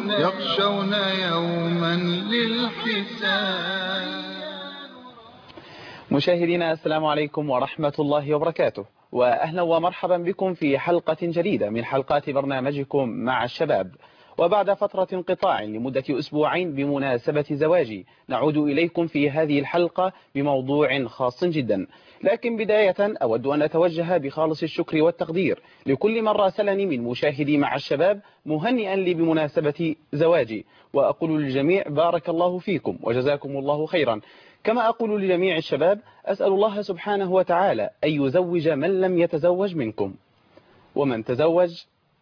يخشون يوما للحساب مشاهدينا السلام عليكم ورحمة الله وبركاته وأهلا ومرحبا بكم في حلقة جديدة من حلقات برنامجكم مع الشباب وبعد فترة انقطاع لمدة أسبوعين بمناسبة زواجي نعود إليكم في هذه الحلقة بموضوع خاص جدا لكن بداية أود أن أتوجه بخالص الشكر والتقدير لكل من راسلني من مشاهدي مع الشباب مهنئا لي بمناسبة زواجي وأقول للجميع بارك الله فيكم وجزاكم الله خيرا كما أقول لجميع الشباب أسأل الله سبحانه وتعالى أن يزوج من لم يتزوج منكم ومن تزوج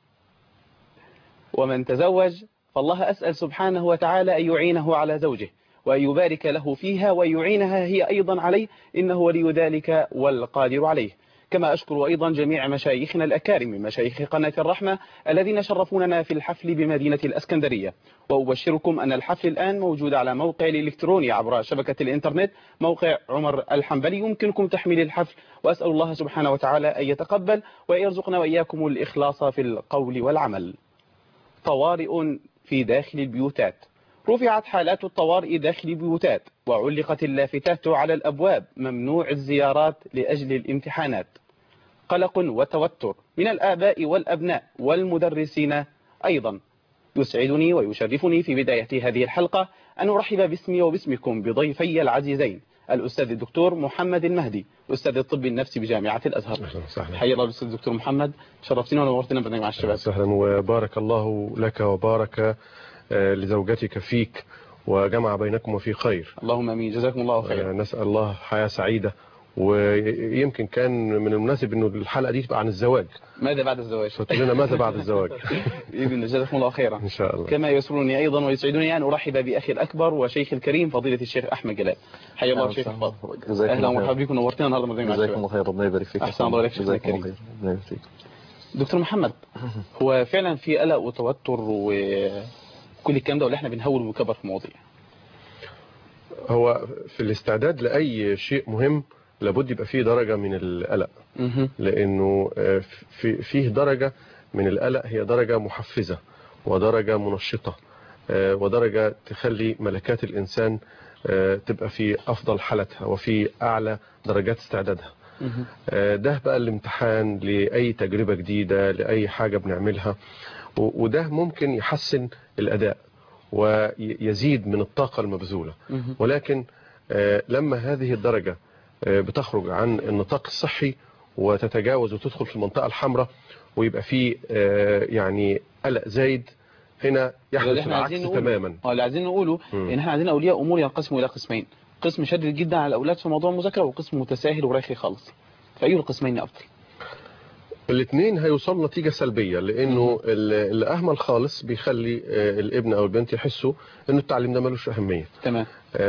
ومن تزوج فالله أسأل سبحانه وتعالى أن يعينه على زوجه وأن يبارك له فيها وأن يعينها هي أيضا عليه إنه ولي ذلك والقادر عليه كما أشكر أيضا جميع مشايخنا الأكارم من مشايخ قناة الرحمة الذين شرفوننا في الحفل بمدينة الأسكندرية وأبشركم أن الحفل الآن موجود على موقع الإلكتروني عبر شبكة الإنترنت موقع عمر الحنبلي يمكنكم تحميل الحفل وأسأل الله سبحانه وتعالى أن يتقبل ويرزقنا وإياكم الإخلاص في القول والعمل طوارئ في داخل البيوتات رفعت حالات الطوارئ داخل البيوتات وعلقت اللافتات على الأبواب ممنوع الزيارات لأجل الامتحانات قلق وتوتر من الآباء والأبناء والمدرسين أيضا يسعدني ويشرفني في بداية هذه الحلقة أن أرحب باسمي وباسمكم بضيفي العزيزين الأستاذ الدكتور محمد المهدي أستاذ الطب النفسي بجامعة الأزهر حيا الله الأستاذ الدكتور محمد شرفتنا ونورتنا برنامج مع الشباب سهلا وبارك الله لك وبارك لزوجتك فيك وجمع بينكم وفي خير اللهم امين جزاكم الله خيرا نسأل الله حياة سعيدة ويمكن كان من المناسب انه الحلقة دي تبقى عن الزواج ماذا بعد الزواج فتقول لنا ماذا بعد الزواج بإذن جزاكم الله خيرا ان شاء الله كما يسرني ايضا ويسعدني ان ارحب باخي الاكبر وشيخ الكريم فضيلة الشيخ احمد جلال حيا الله الشيخ الفاضل اهلا ومرحبا بكم نورتنا النهارده مع جزاكم الله خير ربنا يبارك فيك احسن الله عليك شيخنا الكريم دكتور محمد هو فعلا في قلق وتوتر وكل الكلام ده ولا احنا بنهول ونكبر في مواضيع هو في الاستعداد لأي شيء مهم لابد يبقى فيه درجة من القلق لأنه في فيه درجة من القلق هي درجة محفزة ودرجة منشطة ودرجة تخلي ملكات الإنسان تبقى في أفضل حالتها وفي أعلى درجات استعدادها ده بقى الامتحان لأي تجربة جديدة لأي حاجة بنعملها وده ممكن يحسن الأداء ويزيد من الطاقة المبذولة ولكن لما هذه الدرجة بتخرج عن النطاق الصحي وتتجاوز وتدخل في المنطقة الحمراء ويبقى في يعني قلق زايد هنا يحدث العكس تماما اه اللي عايزين نقوله ان احنا عايزين اولياء امور ينقسموا الى قسمين قسم شديد جدا على الاولاد في موضوع المذاكره وقسم متساهل ورايخي خالص فاي القسمين افضل الاثنين هيوصلوا نتيجة سلبية لانه اللي اهمل خالص بيخلي الابن او البنت يحسوا انه التعليم ده ملوش اهمية تمام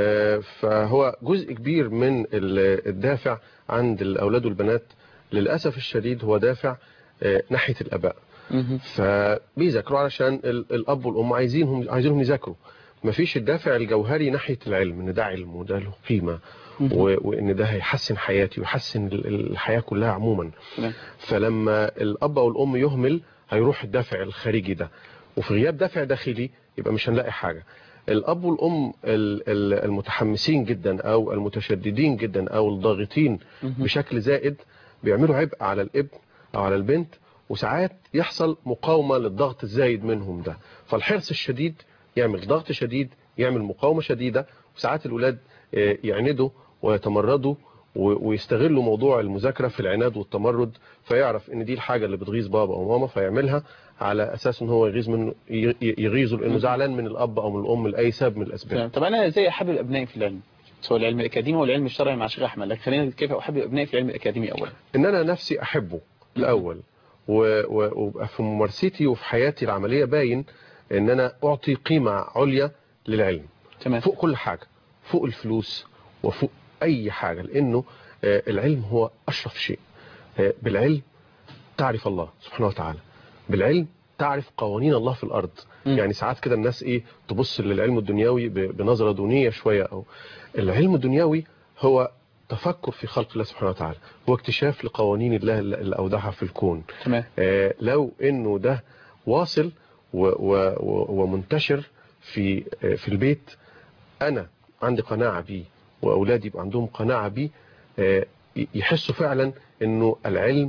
فهو جزء كبير من الدافع عند الاولاد والبنات للأسف الشديد هو دافع ناحية الاباء فبيذاكروا علشان الاب والام عايزينهم عايزينهم يذاكروا مفيش الدافع الجوهري ناحية العلم ان ده علم وده له قيمة وان ده هيحسن حياتي ويحسن الحياة كلها عموما فلما الاب او الام يهمل هيروح الدافع الخارجي ده وفي غياب دافع داخلي يبقى مش هنلاقي حاجة الاب والام المتحمسين جدا او المتشددين جدا او الضاغطين بشكل زائد بيعملوا عبء على الابن او على البنت وساعات يحصل مقاومة للضغط الزايد منهم ده فالحرص الشديد يعمل ضغط شديد يعمل مقاومة شديدة وساعات الولاد يعندوا ويتمردوا ويستغلوا موضوع المذاكرة في العناد والتمرد فيعرف ان دي الحاجة اللي بتغيظ بابا او ماما فيعملها على اساس ان هو يغيظ منه يغيظه لانه زعلان من الاب او من الام لاي سبب من الاسباب طب انا ازاي احبب ابنائي في العلم سواء العلم الاكاديمي والعلم الشرعي مع شيخ احمد لكن خلينا كيف احبب ابنائي في العلم الاكاديمي اولا ان انا نفسي احبه الاول وابقى في ممارستي وفي حياتي العملية باين ان انا اعطي قيمة عليا للعلم تمام. فوق كل حاجة فوق الفلوس وفوق اي حاجة لانه العلم هو اشرف شيء بالعلم تعرف الله سبحانه وتعالى بالعلم تعرف قوانين الله في الارض م. يعني ساعات كده الناس ايه تبص للعلم الدنيوي بنظرة دونية شوية او العلم الدنيوي هو تفكر في خلق الله سبحانه وتعالى هو اكتشاف لقوانين الله اللي أودعها في الكون تمام. آه لو انه ده واصل و و و ومنتشر في في البيت انا عندي قناعه بيه واولادي يبقى عندهم قناعه بيه آه، يحسوا فعلا انه العلم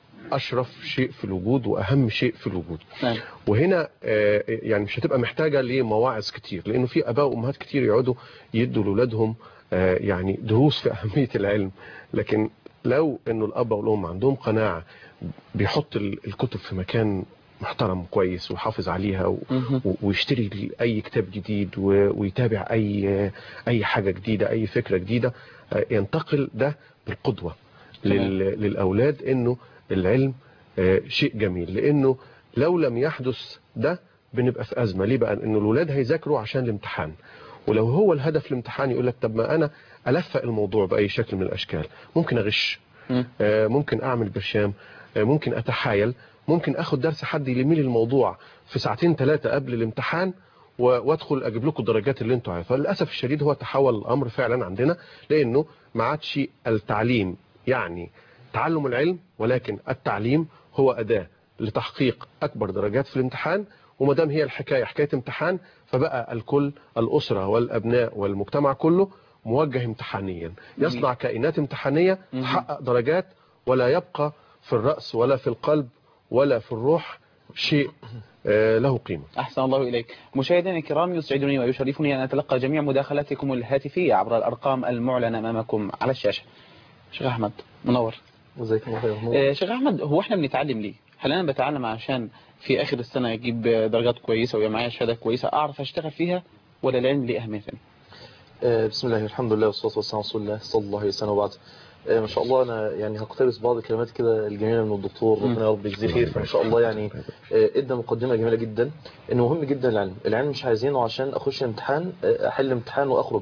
اشرف شيء في الوجود واهم شيء في الوجود نعم وهنا آه، يعني مش هتبقى محتاجه لمواعظ كتير لانه في اباء وامهات كتير يقعدوا يدوا لاولادهم آه، يعني دروس في اهميه العلم لكن لو انه الاب والام عندهم قناعه بيحط ال- الكتب في مكان محترم كويس ويحافظ عليها و- مهم. و- ويشتري اي كتاب جديد و- ويتابع اي اي حاجه جديده اي فكره جديده آه، ينتقل ده بالقدوه تمام. لل- للاولاد انه العلم آه، شيء جميل لانه لو لم يحدث ده بنبقى في ازمه ليه بقى انه الاولاد هيذاكروا عشان الامتحان ولو هو الهدف الامتحان يقول لك طب ما انا الفق الموضوع باي شكل من الاشكال ممكن اغش مم. آه، ممكن اعمل برشام آه، ممكن اتحايل ممكن اخد درس حد يلمي لي الموضوع في ساعتين ثلاثه قبل الامتحان و- وادخل اجيب لكم الدرجات اللي انتوا عايزها فللاسف الشديد هو تحول الامر فعلا عندنا لانه ما عادش التعليم يعني تعلم العلم ولكن التعليم هو اداه لتحقيق اكبر درجات في الامتحان وما دام هي الحكايه حكايه امتحان فبقى الكل الاسره والابناء والمجتمع كله موجه امتحانيا يصنع كائنات امتحانيه مم. تحقق درجات ولا يبقى في الراس ولا في القلب ولا في الروح شيء آه، له قيمه أحسن الله إليك مشاهدينا الكرام يسعدني ويشرفني أن أتلقى جميع مداخلاتكم الهاتفية عبر الأرقام المعلنة أمامكم على الشاشة شيخ أحمد منور جزاك الله خير آه، شيخ أحمد هو إحنا بنتعلم ليه؟ هل أنا بتعلم عشان في آخر السنة أجيب درجات كويسة ويبقى معايا شهادة كويسة أعرف أشتغل فيها ولا العلم ليه أهمية ثانية؟ آه، بسم الله الحمد لله والصلاة والسلام على رسول الله صلى الله عليه وسلم وبعد آه، ما شاء الله أنا يعني هقتبس بعض الكلمات كده الجميلة من الدكتور مم. ربنا يا رب يجزيه خير فما شاء الله يعني آه، ادى مقدمة جميلة جدا إنه مهم جدا العلم العلم مش عايزينه عشان أخش امتحان آه، أحل امتحان وأخرج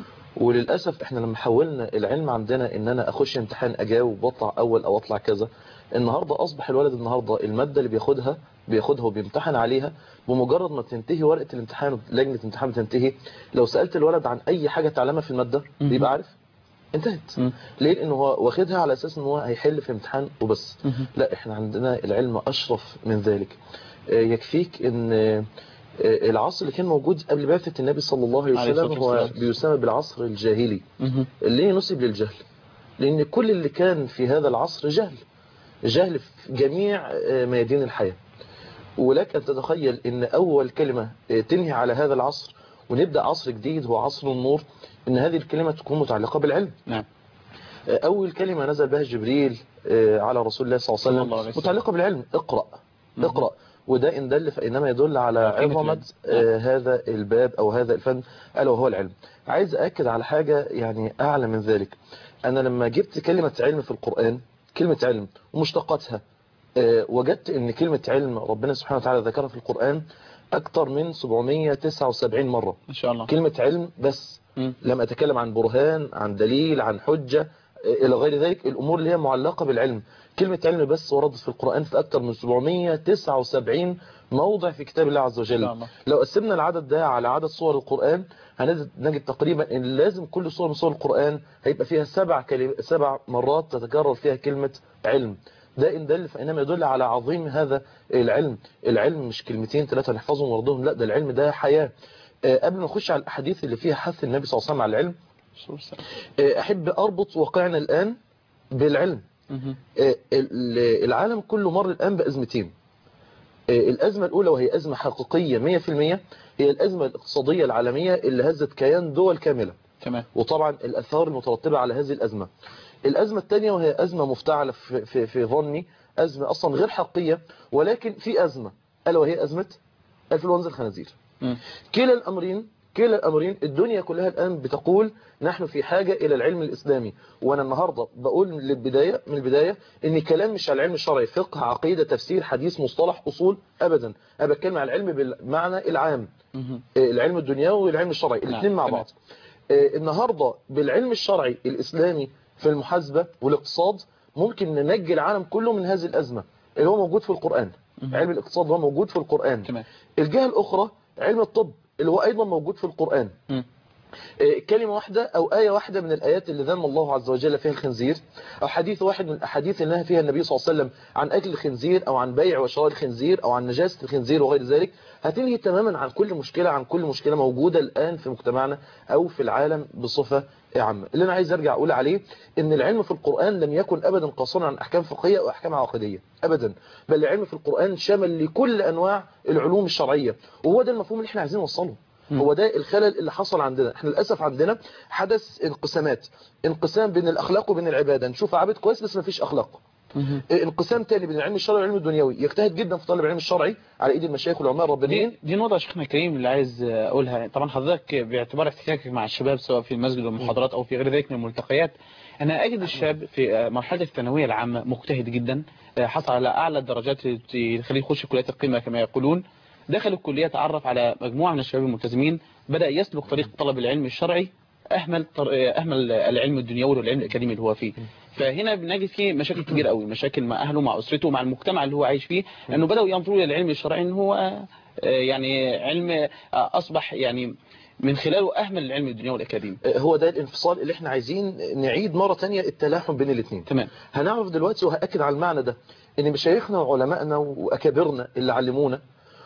وللأسف احنا لما حولنا العلم عندنا ان انا اخش امتحان اجاوب واطلع اول او اطلع كذا النهاردة اصبح الولد النهاردة المادة اللي بياخدها بياخدها وبيمتحن عليها بمجرد ما تنتهي ورقة الامتحان لجنة الامتحان بتنتهي لو سألت الولد عن اي حاجة تعلمها في المادة مهم. بيبقى عارف انتهت مم. ليه لانه هو واخدها على اساس ان هو هيحل في امتحان وبس مهم. لا احنا عندنا العلم اشرف من ذلك آه، يكفيك ان آه، العصر اللي كان موجود قبل بعثة النبي صلى الله عليه عليه وسلم الصلاة هو والسلام. بيسمى بالعصر الجاهلي مهم. ليه نسب للجهل لان كل اللي كان في هذا العصر جهل جهل في جميع آه، ميادين الحياة ولك أن تتخيل أن أول كلمة آه، تنهي على هذا العصر ونبدأ عصر جديد هو عصر النور أن هذه الكلمة تكون متعلقة بالعلم نعم آه، أول كلمة نزل بها جبريل آه، على رسول الله صلى صلى الله الله عليه عليه وسلم وسلم. متعلقة بالعلم اقرأ مم. اقرأ وده إن دل فإنما يدل على قيمة عظمة العلم. آه، هذا الباب أو هذا الفن ألا وهو العلم عايز أكد على حاجة يعني أعلى من ذلك أنا لما جبت كلمة علم في القرآن كلمة علم ومشتقاتها آه، وجدت ان كلمة علم ربنا سبحانه وتعالى ذكرها في القرآن اكتر من 779 مرة إن شاء الله كلمة علم بس مم. لم اتكلم عن برهان عن دليل عن حجة آه، الى غير ذلك الامور اللي هي معلقة بالعلم كلمة علم بس وردت في القرآن في اكتر من 779 موضع في كتاب الله عز إن شاء وجل الله لو قسمنا العدد ده على عدد صور القرآن هنجد نجد تقريبا ان لازم كل صورة من صور القرآن هيبقى فيها سبع كلم... سبع مرات تتكرر فيها كلمة علم ده ان دل فانما يدل على عظيم هذا العلم العلم مش كلمتين ثلاثة نحفظهم ونردهم لا ده العلم ده حياة آه، قبل ما نخش على الاحاديث اللي فيها حث النبي صلى الله عليه وسلم على العلم آه، احب اربط واقعنا الان بالعلم مهم. آه، ال- العالم كله مر الآن بأزمتين آه، الأزمة الأولى وهي أزمة حقيقية 100% هي الأزمة الاقتصادية العالمية اللي هزت كيان دول كاملة تمام وطبعا الأثار المترتبة على هذه الأزمة الأزمة الثانية وهي أزمة مفتعلة في, في, في ظني أزمة أصلا غير حقيقية ولكن في أزمة ألا وهي أزمة انفلونزا الخنازير مم. كلا الأمرين كلا الأمرين الدنيا كلها الآن بتقول نحن في حاجة إلى العلم الإسلامي وأنا النهاردة بقول للبداية من البداية إن كلام مش على العلم الشرعي فقه عقيدة تفسير حديث مصطلح أصول أبدا أنا بتكلم على العلم بالمعنى العام مهم. آه، العلم الدنيوي والعلم الشرعي نعم، الاثنين مع تمام. بعض آه، النهاردة بالعلم الشرعي الإسلامي في المحاسبة والاقتصاد ممكن ننجي العالم كله من هذه الأزمة اللي هو موجود في القرآن مهم. علم الاقتصاد هو موجود في القرآن تمام الجهة الأخرى علم الطب اللي هو أيضا موجود في القرآن مم. آه، كلمة واحدة أو آية واحدة من الآيات اللي ذم الله عز وجل فيها الخنزير أو حديث واحد من الأحاديث اللي نهى فيها النبي صلى الله عليه وسلم عن أكل الخنزير أو عن بيع وشراء الخنزير أو عن نجاسة الخنزير وغير ذلك هتنهي تماما عن كل مشكلة عن كل مشكلة موجودة الآن في مجتمعنا أو في العالم بصفة عامة اللي أنا عايز أرجع أقول عليه إن العلم في القرآن لم يكن أبدا قاصرا عن أحكام فقهية أو أحكام عقدية أبدا بل العلم في القرآن شمل لكل أنواع العلوم الشرعية وهو ده المفهوم اللي احنا عايزين نوصله هو ده الخلل اللي حصل عندنا احنا للاسف عندنا حدث انقسامات انقسام بين الاخلاق وبين العباده نشوف عابد كويس بس ما فيش اخلاق انقسام تاني بين العلم الشرعي والعلم الدنيوي يجتهد جدا في طالب العلم الشرعي على ايد المشايخ والعلماء الربانيين دي, دي نقطة يا شيخنا الكريم اللي عايز أقولها طبعا حضرتك باعتبار احتكاكك مع الشباب سواء في المسجد والمحاضرات أو في غير ذلك من الملتقيات أنا أجد الشاب في مرحلة الثانوية العامة مجتهد جدا حصل على أعلى الدرجات اللي تخليه يخش كليات القمة كما يقولون دخل الكلية تعرف على مجموعة من الشباب الملتزمين بدأ يسلك طريق طلب العلم الشرعي أهمل طر... أهمل العلم الدنيوي والعلم الأكاديمي اللي هو فيه فهنا بنجد فيه مشاكل كبيرة قوي مشاكل مع أهله مع أسرته مع المجتمع اللي هو عايش فيه لأنه بدأوا ينظروا للعلم الشرعي إن هو آه، يعني علم آه، أصبح يعني من خلاله أهمل العلم الدنيوي والأكاديمي هو ده الانفصال اللي احنا عايزين نعيد مرة تانية التلاحم بين الاثنين تمام هنعرف دلوقتي وهأكد على المعنى ده ان مشايخنا وعلمائنا وأكابرنا اللي علمونا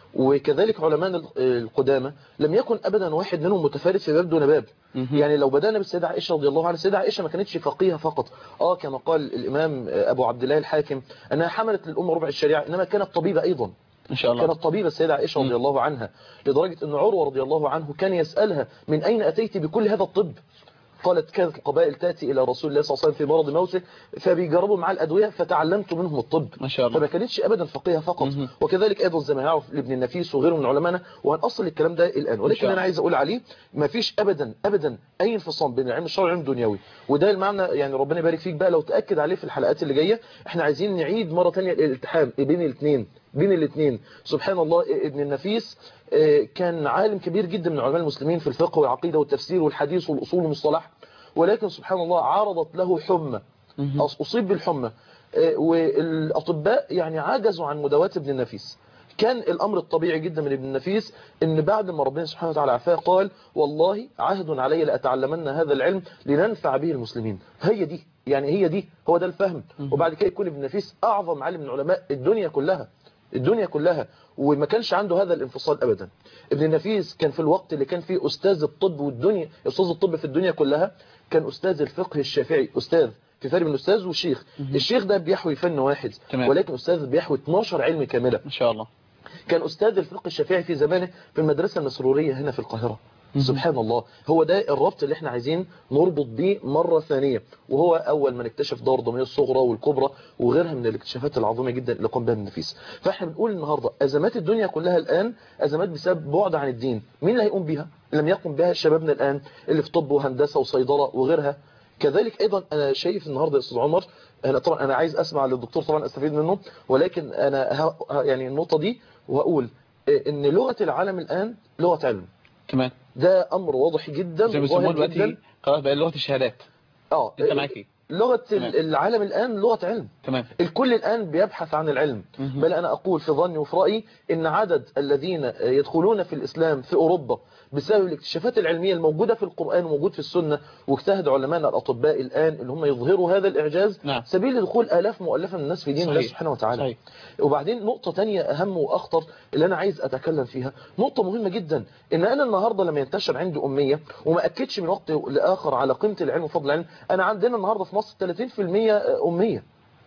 وكذلك علماء القدامى لم يكن ابدا واحد منهم متفارد في باب دون باب مهم. يعني لو بدأنا بالسيدة عائشة رضي الله عنها السيدة عائشة ما كانتش فقيهة فقط اه كما قال الإمام أبو عبد الله الحاكم أنها حملت للأمة ربع الشريعة إنما كانت طبيبة أيضا إن شاء الله كانت طبيبة السيدة عائشة رضي مم. الله عنها لدرجة أن عروة رضي الله عنه كان يسألها من أين أتيت بكل هذا الطب قالت كانت القبائل تأتي إلى رسول الله صلى الله عليه وسلم في مرض موته فبيجربوا معاه الأدوية فتعلمت منهم الطب ما شاء الله فما كانتش ابدا فقيهه فقط مهم. وكذلك ايضا زي ما نعرف لابن النفيس وغيره من علمائنا وهنأصل الكلام ده الان ولكن شاء انا الله. عايز اقول عليه ما فيش ابدا ابدا اي انفصام بين العلم الشرعي والعلم الدنيوي وده المعنى يعني ربنا يبارك فيك بقى لو تاكد عليه في الحلقات اللي جايه احنا عايزين نعيد مره ثانيه الالتحام بين الاثنين بين الاثنين سبحان الله ابن النفيس آه، كان عالم كبير جدا من علماء المسلمين في الفقه والعقيده والتفسير والحديث والاصول والمصطلح ولكن سبحان الله عرضت له حمى مهم. أص- أصيب بالحمى آه، والأطباء يعني عجزوا عن مداواة ابن النفيس كان الأمر الطبيعي جدا من ابن النفيس ان بعد ما ربنا سبحانه وتعالى عفاه قال والله عهد علي لأتعلمن هذا العلم لننفع به المسلمين هي دي يعني هي دي هو ده الفهم وبعد كده يكون ابن النفيس أعظم عالم من علماء الدنيا كلها الدنيا كلها وما كانش عنده هذا الانفصال ابدا ابن النفيس كان في الوقت اللي كان فيه استاذ الطب والدنيا استاذ الطب في الدنيا كلها كان استاذ الفقه الشافعي استاذ في فرق بين استاذ وشيخ الشيخ ده بيحوي فن واحد تمام. ولكن استاذ بيحوي 12 علم كامله ما شاء الله كان استاذ الفقه الشافعي في زمانه في المدرسه المسروريه هنا في القاهره مهم. سبحان الله هو ده الربط اللي احنا عايزين نربط بيه مرة ثانية وهو أول من اكتشف دار ضمير الصغرى والكبرى وغيرها من الاكتشافات العظيمة جدا اللي قام بها ابن النفيس فاحنا بنقول النهاردة أزمات الدنيا كلها الآن أزمات بسبب بعد عن الدين مين اللي هيقوم بيها؟ لم يقم بها شبابنا الآن اللي في طب وهندسة وصيدلة وغيرها كذلك ايضا انا شايف النهارده يا استاذ عمر انا طبعا انا عايز اسمع للدكتور طبعا استفيد منه ولكن انا ه... ه- يعني النقطه دي وهقول إيه، ان لغه العالم الان لغه علم تمام ده امر واضح جدا زي ما بيسموها وظاهر دلوقتي جدا خلاص بقى لغة الشهادات اه انت معاك ايه لغه تمام. ال- العالم الان لغه علم تمام الكل الآن بيبحث عن العلم مهم. بل أنا أقول في ظني وفي رأيي إن عدد الذين يدخلون في الإسلام في أوروبا بسبب الاكتشافات العلمية الموجودة في القرآن وموجود في السنة واجتهد علماءنا الأطباء الآن اللي هم يظهروا هذا الإعجاز نعم. سبيل لدخول آلاف مؤلفة من الناس في دين الله صحيح. سبحانه وتعالى صحيح. وبعدين نقطة تانية أهم وأخطر اللي أنا عايز أتكلم فيها نقطة مهمة جدا إن أنا النهاردة لما ينتشر عندي أمية وما أكدش من وقت لآخر على قيمة العلم وفضل العلم أنا عندنا النهاردة في مصر 30% أمية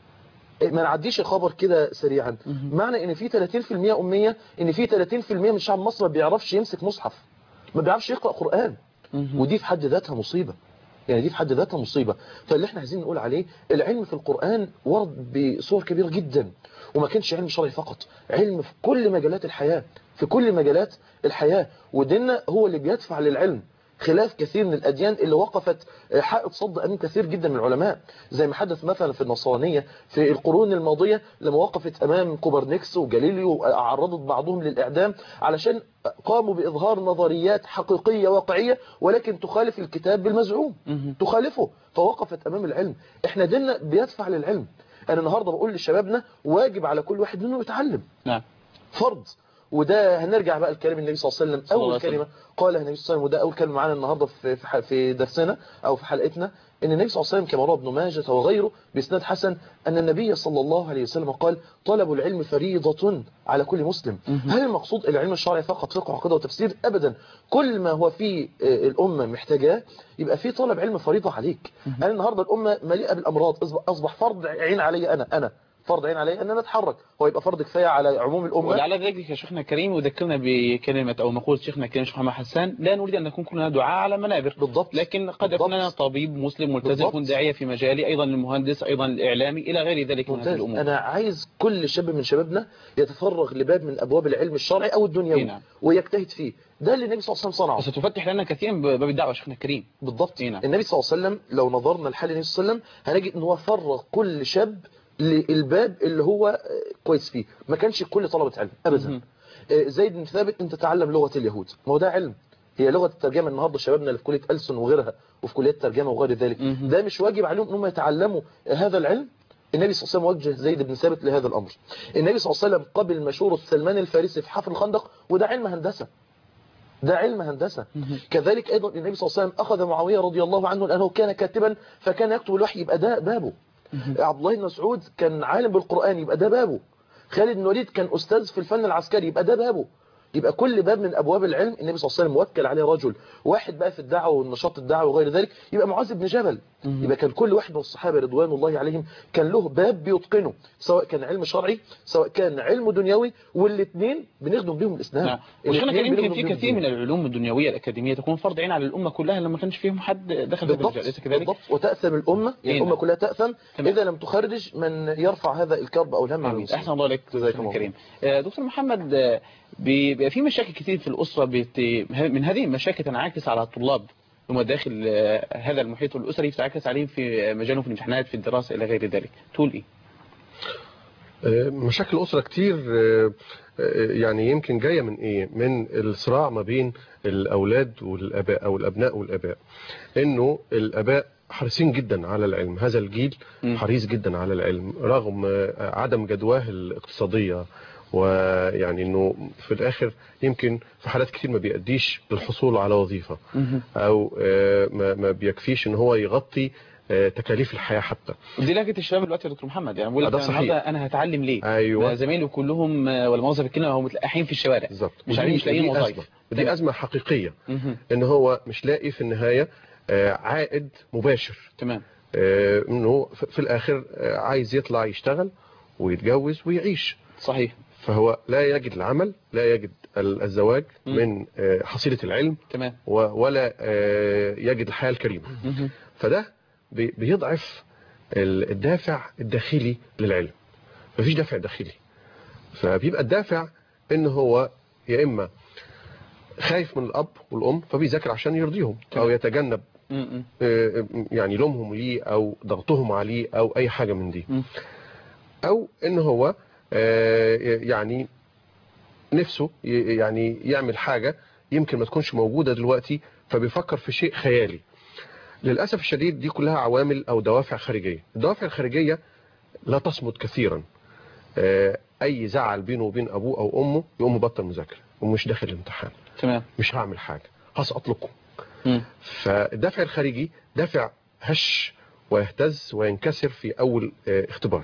ما نعديش الخبر كده سريعا معنى ان في 30% اميه ان في 30% من شعب مصر ما بيعرفش يمسك مصحف ما بيعرفش يقرا قران مهم. ودي في حد ذاتها مصيبه يعني دي في حد ذاتها مصيبه فاللي احنا عايزين نقول عليه العلم في القران ورد بصور كبيره جدا وما كانش علم شرعي فقط علم في كل مجالات الحياه في كل مجالات الحياه وديننا هو اللي بيدفع للعلم خلاف كثير من الأديان اللي وقفت حائط صد أمام كثير جدا من العلماء زي ما حدث مثلا في النصرانية في القرون الماضية لما وقفت أمام كوبرنيكس وجاليليو عرضت بعضهم للإعدام علشان قاموا بإظهار نظريات حقيقية واقعية ولكن تخالف الكتاب بالمزعوم مهم. تخالفه فوقفت أمام العلم احنا ديننا بيدفع للعلم أنا النهاردة بقول لشبابنا واجب على كل واحد منهم يتعلم نعم فرض وده هنرجع بقى لكلام النبي صلى الله عليه وسلم صلى الله اول عليه وسلم. كلمه قالها النبي صلى الله عليه وسلم وده اول كلمه معانا النهارده في في ح- في درسنا او في حلقتنا ان النبي صلى الله عليه وسلم كما روى ابن ماجه وغيره باسناد حسن ان النبي صلى الله عليه وسلم قال طلب العلم فريضه على كل مسلم هل المقصود العلم الشرعي فقط فقه وعقيده وتفسير ابدا كل ما هو في آه، الامه محتاجاه يبقى في طلب علم فريضه عليك انا النهارده الامه مليئه بالامراض أصبح- اصبح فرض عين علي انا انا فرض عين علي ان انا اتحرك هو يبقى فرض كفايه على عموم الامه ولعل ذلك يا شيخنا الكريم وذكرنا بكلمة أو مقولة شيخنا الكريم شيخ محمد حسان لا نريد أن نكون كلنا دعاء على منابر بالضبط لكن قد بالضبط. يكون لنا طبيب مسلم ملتزم بالضبط. يكون داعية في مجالي أيضا المهندس أيضا الإعلامي إلى غير ذلك من هذه ممتاز الأمور انا عايز كل شاب من شبابنا يتفرغ لباب من ابواب العلم الشرعي او الدنيوي نعم. ويجتهد فيه ده اللي النبي صلى الله عليه وسلم صنعه وستفتح لنا كثيرا باب الدعوة شيخنا الكريم بالضبط نعم. النبي صلى الله عليه وسلم لو نظرنا لحال النبي صلى الله عليه وسلم هنجد ان هو فرغ كل شاب للباب اللي هو آه، كويس فيه ما كانش كل طلبة علم ابدا مهم. آه، زيد بن ثابت انت تتعلم لغة اليهود ما هو ده علم هي لغة الترجمة النهاردة شبابنا اللي في كلية ألسن وغيرها وفي كلية الترجمة وغير ذلك مهم. ده مش واجب عليهم انهم يتعلموا هذا العلم النبي صلى الله عليه وسلم وجه زيد بن ثابت لهذا الأمر النبي صلى الله عليه وسلم قبل مشورة سلمان الفارسي في حفر الخندق وده علم هندسة ده علم هندسة كذلك أيضا النبي صلى الله عليه وسلم أخذ معاوية رضي الله عنه لأنه كان كاتبا فكان يكتب الوحي يبقى ده بابه عبد الله بن مسعود كان عالم بالقرآن يبقى ده بابه خالد بن الوليد كان أستاذ في الفن العسكري يبقى ده بابه يبقى كل باب من أبواب العلم النبي صلى الله عليه وسلم موكل عليه رجل واحد بقى في الدعوة والنشاط الدعوة وغير ذلك يبقى معاذ بن جبل يبقى كان كل واحد من الصحابة رضوان الله عليهم كان له باب بيتقنه سواء كان علم شرعي سواء كان علم دنيوي والاثنين بنخدم بهم الإسلام نعم وشيخنا الاتنين الكريم يمكن بنخدم في بهم كثير الدين. من العلوم الدنيوية الأكاديمية تكون فرض عين على الأمة كلها لما كانش فيهم حد دخل في بالضبط المجال أليس كذلك؟ بالضبط وتأثم الأمة يعني إيه الأمة نعم. كلها تأثم تمام. إذا لم تخرج من يرفع هذا الكرب أو الهم عن آمين. المسلمين أحسن الله عليك جزاك دكتور الله الكريم آه، دكتور محمد آه، بيبقى في مشاكل كتير في الأسرة بت... من هذه المشاكل تنعكس على الطلاب ثم داخل آه، هذا المحيط الأسري بتنعكس عليهم في مجالهم في الامتحانات في الدراسة إلى غير ذلك تقول إيه؟ آه، مشاكل الأسرة كتير آه، آه، يعني يمكن جاية من إيه من الصراع ما بين الأولاد والأباء أو الأبناء والأباء إنه الأباء حريصين جدا على العلم هذا الجيل مم. حريص جدا على العلم رغم آه، عدم جدواه الاقتصادية ويعني انه في الاخر يمكن في حالات كتير ما بيأديش للحصول على وظيفة او آه، ما ما بيكفيش ان هو يغطي آه، تكاليف الحياة حتى ودي لهجة الشباب دلوقتي يا دكتور محمد يعني بقول لك ده أنا صحيح. النهارده أنا هتعلم ليه؟ ايوه ما زمايلي كلهم آه، ولا مؤاخذة بالكلمة هم متلقحين في الشوارع بالظبط مش عارفين مش لاقيين ودي وظايف أزمة. ودي تمام. أزمة حقيقية مهم. ان هو مش لاقي في النهاية آه، عائد مباشر تمام آه، انه ف- في الاخر آه، عايز يطلع يشتغل ويتجوز ويعيش صحيح فهو لا يجد العمل لا يجد ال- الزواج مم. من آه، حصيلة العلم تمام و- ولا آه، يجد الحياة الكريمة مهم. فده بي- بيضعف ال- الدافع الداخلي للعلم مفيش دافع داخلي فبيبقى الدافع ان هو يا اما خايف من الاب والام فبيذاكر عشان يرضيهم او تمام. يتجنب مم. آه، يعني لومهم ليه او ضغطهم عليه او اي حاجة من دي مم. او ان هو آه، يعني نفسه ي- يعني يعمل حاجة يمكن ما تكونش موجودة دلوقتي فبيفكر في شيء خيالي للأسف الشديد دي كلها عوامل أو دوافع خارجية الدوافع الخارجية لا تصمد كثيرا آه، أي زعل بينه وبين أبوه أو أمه يقوم مبطل مذاكرة ومش داخل الامتحان تمام مش هعمل حاجة هسقط لكم مم. فالدافع الخارجي دافع هش ويهتز وينكسر في أول آه، اختبار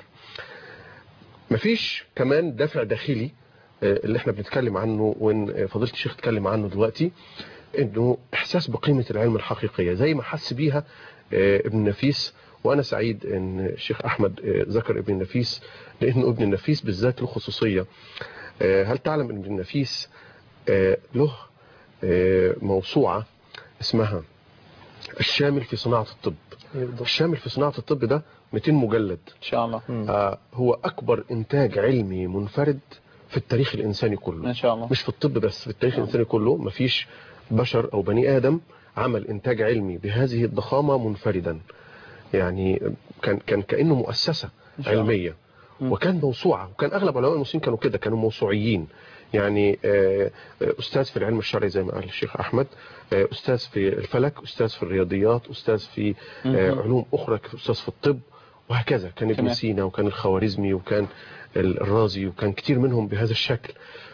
مفيش كمان دافع داخلي آه، اللي احنا بنتكلم عنه وان آه، فضيله الشيخ اتكلم عنه دلوقتي انه احساس بقيمه العلم الحقيقيه زي ما حس بيها آه، ابن النفيس وانا سعيد ان الشيخ احمد آه، ذكر ابن النفيس لانه ابن النفيس بالذات له خصوصيه آه، هل تعلم ان ابن النفيس آه، له آه، موسوعه اسمها الشامل في صناعه الطب الشامل في صناعه الطب ده 200 مجلد إن شاء الله آه، هو أكبر إنتاج علمي منفرد في التاريخ الإنساني كله ما شاء الله مش في الطب بس في التاريخ الإنساني كله مفيش بشر أو بني آدم عمل إنتاج علمي بهذه الضخامة منفردا يعني كان كان كأنه مؤسسة إن شاء الله. علمية مم. وكان موسوعة وكان أغلب علماء المسلمين كانوا كده كانوا موسوعيين يعني آه، آه، أستاذ في العلم الشرعي زي ما قال الشيخ أحمد آه، أستاذ في الفلك أستاذ في الرياضيات أستاذ في آه، مهم. علوم أخرى أستاذ في الطب وهكذا كان ابن تمام. سينا وكان الخوارزمي وكان ال- الرازي وكان كتير منهم بهذا الشكل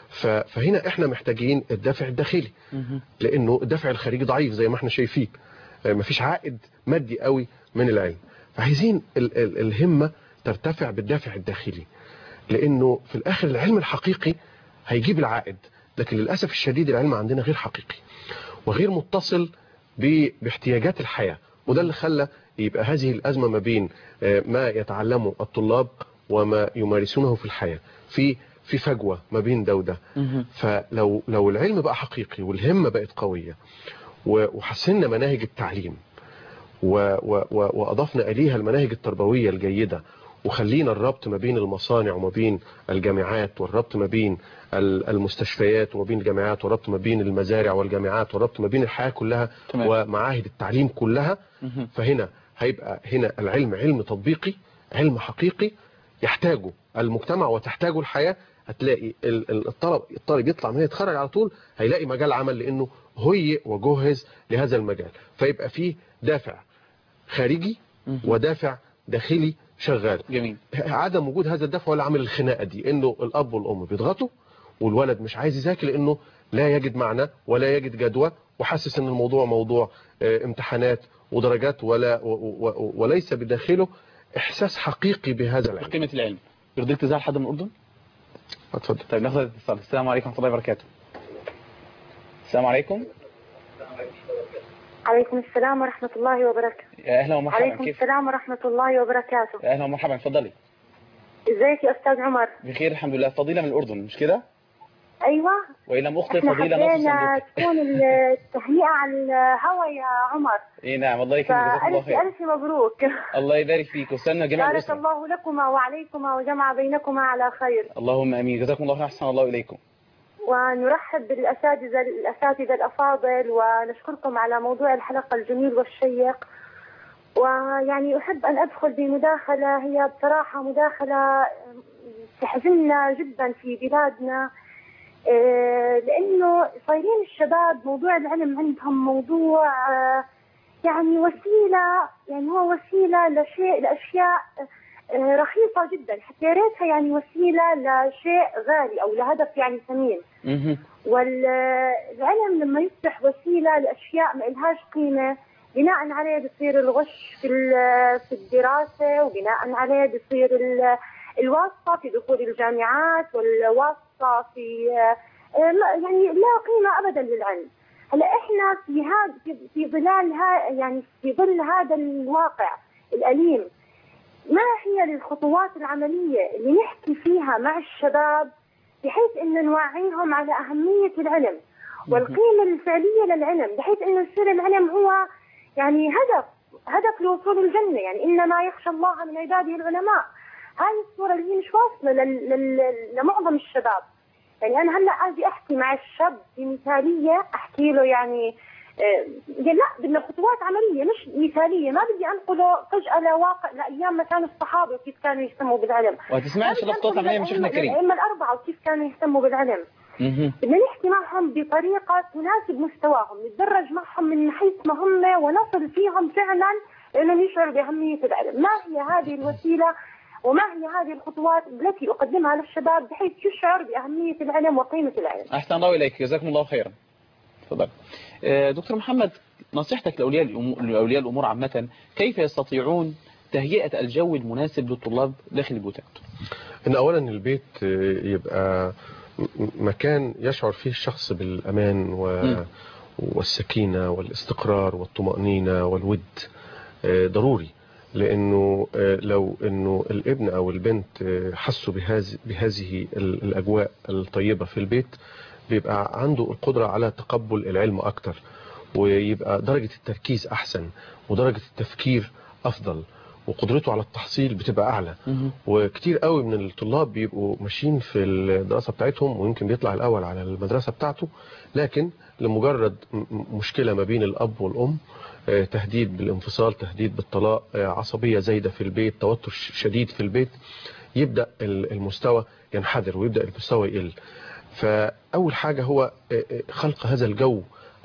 ف- فهنا احنا محتاجين الدافع الداخلي لانه الدافع الخارجي ضعيف زي ما احنا شايفين آه، مفيش عائد مادي قوي من العلم فعايزين ال ال الهمة ترتفع بالدافع الداخلي لانه في الاخر العلم الحقيقي هيجيب العائد لكن للاسف الشديد العلم عندنا غير حقيقي وغير متصل ب- باحتياجات الحياة وده اللي خلى يبقى هذه الأزمة ما بين آه، ما يتعلمه الطلاب وما يمارسونه في الحياة في في فجوة ما بين ده وده فلو لو العلم بقى حقيقي والهمة بقت قوية و- وحسنا مناهج التعليم و و و وأضفنا إليها المناهج التربوية الجيدة وخلينا الربط ما بين المصانع وما بين الجامعات والربط ما بين ال- المستشفيات وما بين الجامعات والربط ما بين المزارع والجامعات والربط ما بين الحياة كلها تمام. ومعاهد التعليم كلها فهنا هيبقى هنا العلم علم تطبيقي علم حقيقي يحتاجه المجتمع وتحتاجه الحياة هتلاقي ال- ال- الطلب الطالب يطلع من يتخرج على طول هيلاقي مجال عمل لانه هيئ وجهز لهذا المجال فيبقى فيه دافع خارجي ودافع داخلي شغال جميل عدم وجود هذا الدفع ولا عامل الخناقه دي انه الاب والام بيضغطوا والولد مش عايز يذاكر لانه لا يجد معنى ولا يجد جدوى وحاسس ان الموضوع موضوع آه، امتحانات ودرجات ولا و و وليس بداخله احساس حقيقي بهذا العلم قيمة العلم يرضيك تزعل حد من الأردن؟ اتفضل طيب ناخذ اتصال السلام عليكم ورحمة الله وبركاته السلام عليكم عليكم السلام ورحمة الله وبركاته يا أهلا ومرحبا عليكم كيف؟ السلام ورحمة الله وبركاته يا أهلا ومرحبا اتفضلي ازيك يا أستاذ عمر بخير الحمد لله فضيلة من الأردن مش كده؟ أيوة وإن لم أخطئ احنا فضيلة نصف حبينا صندوق تكون التهنئة على الهوى يا عمر إيه نعم الله يكرمك جزاك الله فألف خير ألف مبروك الله يبارك فيك وسلنا جميع بارك الأسرة الله لكما وعليكما وجمع بينكما على خير اللهم امين جزاكم الله خير احسن الله اليكم ونرحب بالأساتذة الأساتذة الأفاضل ونشكركم على موضوع الحلقة الجميل والشيق ويعني أحب أن أدخل بمداخلة هي بصراحة مداخلة تحزننا جدا في بلادنا آه، لأنه صايرين الشباب موضوع العلم عندهم موضوع آه، يعني وسيلة يعني هو وسيلة لشيء لأشياء آه، رخيصة جدا حتى يا ريتها يعني وسيلة لشيء غالي أو لهدف يعني ثمين مهم. والعلم لما يصبح وسيلة لأشياء ما إلهاش قيمة بناء عليه بصير الغش في ال- في الدراسة وبناء عليه بصير ال- الواسطة في دخول الجامعات والواسطة في آه، ما- يعني لا قيمة أبدا للعلم هلا احنا في هذا في, في ظلال ها يعني في ظل هذا الواقع الأليم ما هي الخطوات العملية اللي نحكي فيها مع الشباب بحيث ان نوعيهم على اهميه العلم والقيمه الفعليه للعلم بحيث انه يصير العلم هو يعني هدف هدف لوصول الجنه يعني انما يخشى الله من عباده العلماء هذه الصوره اللي هي مش واصله لل- لل- لمعظم الشباب يعني انا هلا اجي احكي مع الشاب بمثاليه احكي له يعني آه، لا بدنا خطوات عمليه مش مثاليه ما بدي انقله فجاه لواقع لايام ما كانوا الصحابه وكيف كانوا يهتموا بالعلم وهتسمعي ان شاء الله خطوات عمليه من شيخنا الكريم الائمه الاربعه وكيف كانوا يهتموا بالعلم مهم. بدنا نحكي معهم بطريقه تناسب مستواهم نتدرج معهم من حيث ما هم ونصل فيهم فعلا انهم يشعروا باهميه العلم ما هي هذه الوسيله وما هي هذه الخطوات التي اقدمها للشباب بحيث يشعر باهميه العلم وقيمه العلم احسن الله اليك جزاكم الله خيرا تفضل آه، دكتور محمد نصيحتك لاولياء الامور لاولياء الامور عامه كيف يستطيعون تهيئه الجو المناسب للطلاب داخل البيوتات ان اولا البيت آه، يبقى م- مكان يشعر فيه الشخص بالامان و... مم. والسكينه والاستقرار والطمانينه والود آه، ضروري لانه آه، لو انه الابن او البنت آه، حسوا بهذه بهذه ال- الاجواء الطيبه في البيت بيبقى عنده القدره على تقبل العلم اكتر ويبقى درجه التركيز احسن ودرجه التفكير افضل وقدرته على التحصيل بتبقى اعلى وكتير قوي من الطلاب بيبقوا ماشيين في الدراسه بتاعتهم ويمكن بيطلع الاول على المدرسه بتاعته لكن لمجرد م- م- مشكله ما بين الاب والام آه، تهديد بالانفصال تهديد بالطلاق آه، عصبيه زايده في البيت توتر ش- شديد في البيت يبدا ال- المستوى ينحدر ويبدا المستوى يقل فاول حاجه هو آه، آه، خلق هذا الجو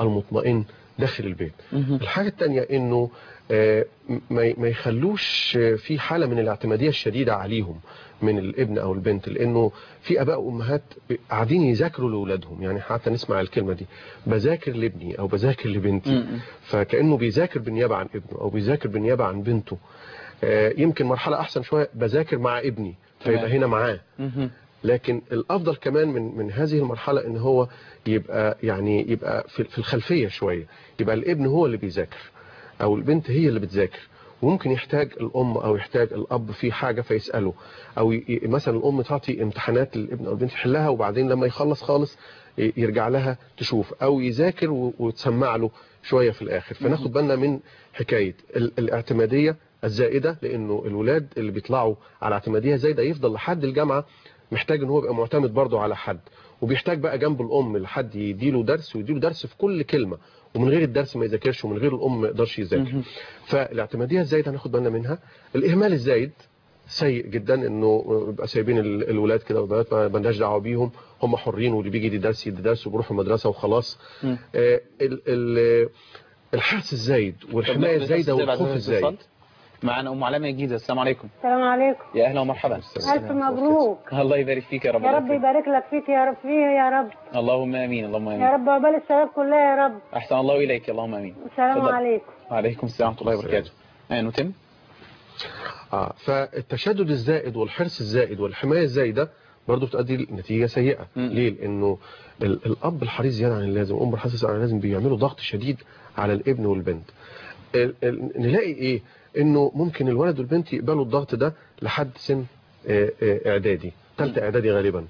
المطمئن داخل البيت مهم. الحاجة التانية انه آه، ما ما يخلوش آه، في حالة من الاعتمادية الشديدة عليهم من الابن او البنت لانه في اباء وامهات قاعدين يذاكروا لاولادهم يعني حتى نسمع الكلمة دي بذاكر لابني او بذاكر لبنتي مم. فكأنه بيذاكر بالنيابة عن ابنه او بيذاكر بالنيابة عن بنته آه، يمكن مرحلة احسن شوية بذاكر مع ابني فيبقى تمام. هنا معاه مهم. لكن الافضل كمان من من هذه المرحله ان هو يبقى يعني يبقى في في الخلفيه شويه يبقى الابن هو اللي بيذاكر او البنت هي اللي بتذاكر وممكن يحتاج الام او يحتاج الاب في حاجه فيساله او ي- ي- مثلا الام تعطي امتحانات للابن او البنت يحلها وبعدين لما يخلص خالص ي- يرجع لها تشوف او يذاكر و- وتسمع له شويه في الاخر فناخد بالنا من حكايه ال- الاعتماديه الزائده لانه الولاد اللي بيطلعوا على اعتماديه زايده يفضل لحد الجامعه محتاج ان هو يبقى معتمد برضه على حد وبيحتاج بقى جنب الام لحد يديله درس ويديله درس في كل كلمه ومن غير الدرس ما يذاكرش ومن غير الام ما يقدرش يذاكر مهم. فالاعتماديه الزايده هناخد بالنا منها الاهمال الزايد سيء جدا انه يبقى سايبين ال- الولاد كده والبنات ما مالناش دعوه بيهم هم حرين واللي بيجي يدي درس يدي درس وبيروحوا المدرسه وخلاص مم. آه، ال- ال- الحرص الزايد والحمايه طب الزايده ناخد بعد والخوف هذا الزايد الاتصال. معنا ام علامه جديده السلام عليكم السلام عليكم يا اهلا ومرحبا ألف مبروك الله يبارك فيك يا رب يا رب يبارك لك فيك يا رب فيه يا رب اللهم امين اللهم يا امين رب عقبال الشباب كلها يا رب احسن الله اليك اللهم امين السلام تفضل. عليكم وعليكم السلام ورحمه الله وبركاته آه نتم اه فالتشدد الزائد والحرص الزائد والحمايه الزايده برضه بتؤدي لنتيجه سيئه مم. ليه لانه ال- الاب الحريص زياده عن اللازم والام الحريصه زياده عن اللازم بيعملوا ضغط شديد على الابن والبنت ال- ال- نلاقي ايه انه ممكن الولد والبنت يقبلوا الضغط ده لحد سن آه، آه، اعدادي ثالثه اعدادي غالبا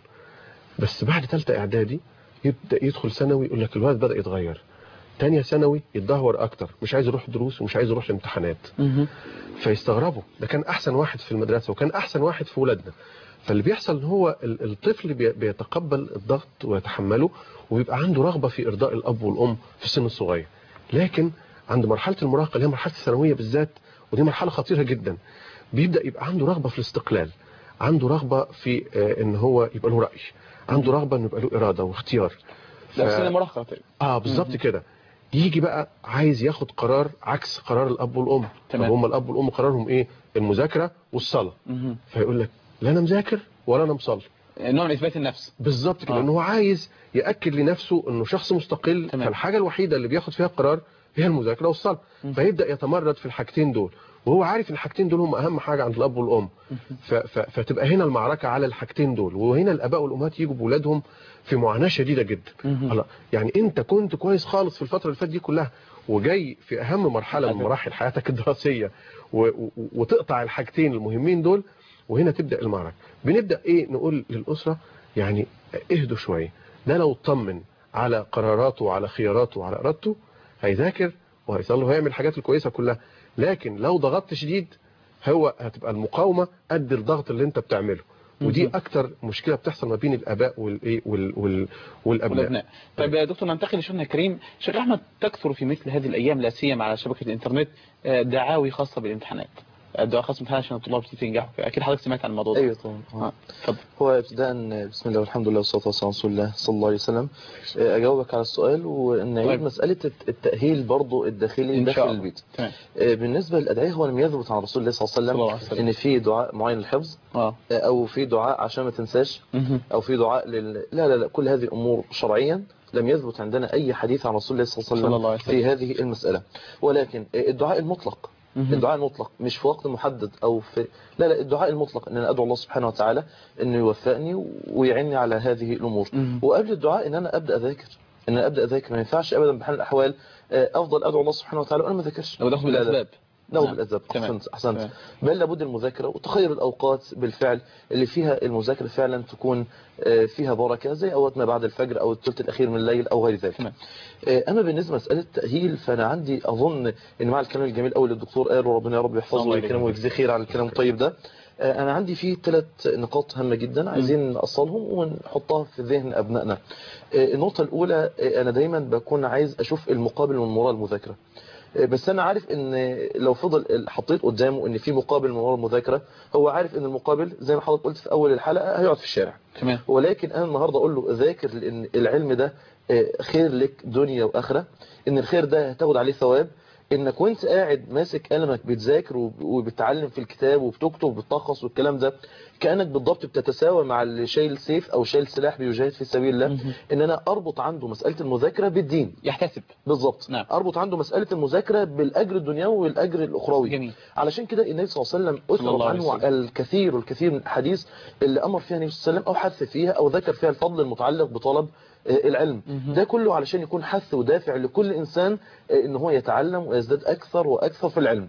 بس بعد ثالثه اعدادي يبدا يدخل ثانوي يقول لك الولد بدا يتغير تانية ثانوي يتدهور اكتر مش عايز يروح دروس ومش عايز يروح الامتحانات مهم. فيستغربوا ده كان احسن واحد في المدرسه وكان احسن واحد في ولادنا فاللي بيحصل ان هو ال- الطفل بي- بيتقبل الضغط ويتحمله وبيبقى عنده رغبه في ارضاء الاب والام في السن الصغير لكن عند مرحله المراهقه اللي هي مرحله الثانويه بالذات ودي مرحله خطيره جدا بيبدا يبقى عنده رغبه في الاستقلال عنده رغبه في آه، ان هو يبقى له راي عنده رغبه انه يبقى له اراده واختيار ده في ف- سن المراهقه تقريبا. اه بالظبط كده يجي بقى عايز ياخد قرار عكس قرار الاب والام تمام. طب هم الاب والام قرارهم ايه المذاكره والصلاه مهم. فيقول لك لا انا مذاكر ولا انا مصلي نوع من اثبات النفس بالظبط كده آه. لان هو عايز ياكد لنفسه انه شخص مستقل تمام. فالحاجه الوحيده اللي بياخد فيها القرار هي المذاكره والصلاه فيبدا يتمرد في الحاجتين دول وهو عارف ان الحاجتين دول هم اهم حاجه عند الاب والام ف... ف... فتبقى هنا المعركه على الحاجتين دول وهنا الاباء والامهات يجوا بولادهم في معاناه شديده جدا هلا يعني انت كنت كويس خالص في الفتره اللي فاتت دي كلها وجاي في اهم مرحله من أبدا. مراحل حياتك الدراسيه و... و... وتقطع الحاجتين المهمين دول وهنا تبدا المعركه بنبدا ايه نقول للاسره يعني اهدوا شويه ده لو اطمن على قراراته وعلى خياراته وعلى ارادته هيذاكر وهيصلي وهيعمل الحاجات الكويسه كلها لكن لو ضغطت شديد هو هتبقى المقاومه قد الضغط اللي انت بتعمله ودي اكتر مشكله بتحصل ما بين الاباء والايه وال وال والابناء والابناء طيب يا دكتور ننتقل لشيخنا الكريم شيخ احمد تكثر في مثل هذه الايام لا سيما على شبكه الانترنت آه، دعاوي خاصه بالامتحانات الدعاء خاصه بالامتحانات عشان الطلاب تنجحوا اكيد حضرتك سمعت عن الموضوع ده ايوه طبعا آه. آه، اتفضل هو ابتداء بسم الله والحمد لله والصلاه والسلام على رسول الله صلى الله عليه وسلم آه، اجاوبك على السؤال ونعيد طيب. مساله الت- التاهيل برضو الداخلي إن شاء داخل الله. البيت تمام آه، بالنسبه للادعيه هو لم يثبت عن رسول الله صلى صلى الله الله عليه عليه وسلم. وسلم ان في دعاء معين للحفظ اه آه، او في دعاء عشان ما تنساش مهم. او في دعاء لل... لا لا لا كل هذه الامور شرعيا لم يثبت عندنا اي حديث عن رسول الله صلى الله صلى عليه الله عليه وسلم في هذه المساله ولكن آه، الدعاء المطلق مهم. الدعاء المطلق مش في وقت محدد او في لا لا الدعاء المطلق ان انا ادعو الله سبحانه وتعالى انه يوفقني ويعني على هذه الامور مهم. وقبل الدعاء ان انا ابدا اذاكر ان انا ابدا اذاكر ما ينفعش ابدا بحال الاحوال آه، افضل ادعو الله سبحانه وتعالى وانا ما ذاكرش لو داخل لا، لا. بالاسباب نوم نعم. بالاسباب تمام. احسنت احسنت تمام. بل لابد المذاكره وتخير الاوقات بالفعل اللي فيها المذاكره فعلا تكون آه، فيها بركه زي اوقات ما بعد الفجر او الثلث الاخير من الليل او غير ذلك تمام. آه، اما بالنسبه لمساله التاهيل فانا عندي اظن ان مع الكلام الجميل قوي اللي الدكتور قال وربنا يا رب يحفظه الله يبارك ويكرمه ويجزيه خير على الكلام الطيب ده آه، انا عندي فيه ثلاث نقاط هامه جدا عايزين نأصلهم ونحطها في ذهن ابنائنا آه، النقطه الاولى آه، انا دايما بكون عايز اشوف المقابل من وراء المذاكره آه، بس انا عارف ان لو فضل حطيت قدامه ان في مقابل من وراء المذاكره هو عارف ان المقابل زي ما حضرتك قلت في اول الحلقه هيقعد في الشارع تمام ولكن انا النهارده اقول له ذاكر لان العلم ده آه، خير لك دنيا واخره ان الخير ده هتاخد عليه ثواب انك وانت قاعد ماسك قلمك بتذاكر وب- وبتتعلم في الكتاب وبتكتب وبتلخص والكلام ده كانك بالضبط بتتساوى مع اللي شايل سيف او شايل سلاح بيجاهد في سبيل الله ان انا اربط عنده مساله المذاكره بالدين يحتسب بالظبط نعم. اربط عنده مساله المذاكره بالاجر الدنيوي والاجر الاخروي جميل. علشان كده النبي صلى الله عليه وسلم صلى الله اثر عليه عنه الكثير والكثير من الاحاديث اللي امر فيها النبي صلى الله عليه وسلم او حث فيها او ذكر فيها الفضل المتعلق بطلب آه، العلم ده كله علشان يكون حث ودافع لكل انسان آه، ان هو يتعلم ويزداد اكثر واكثر في العلم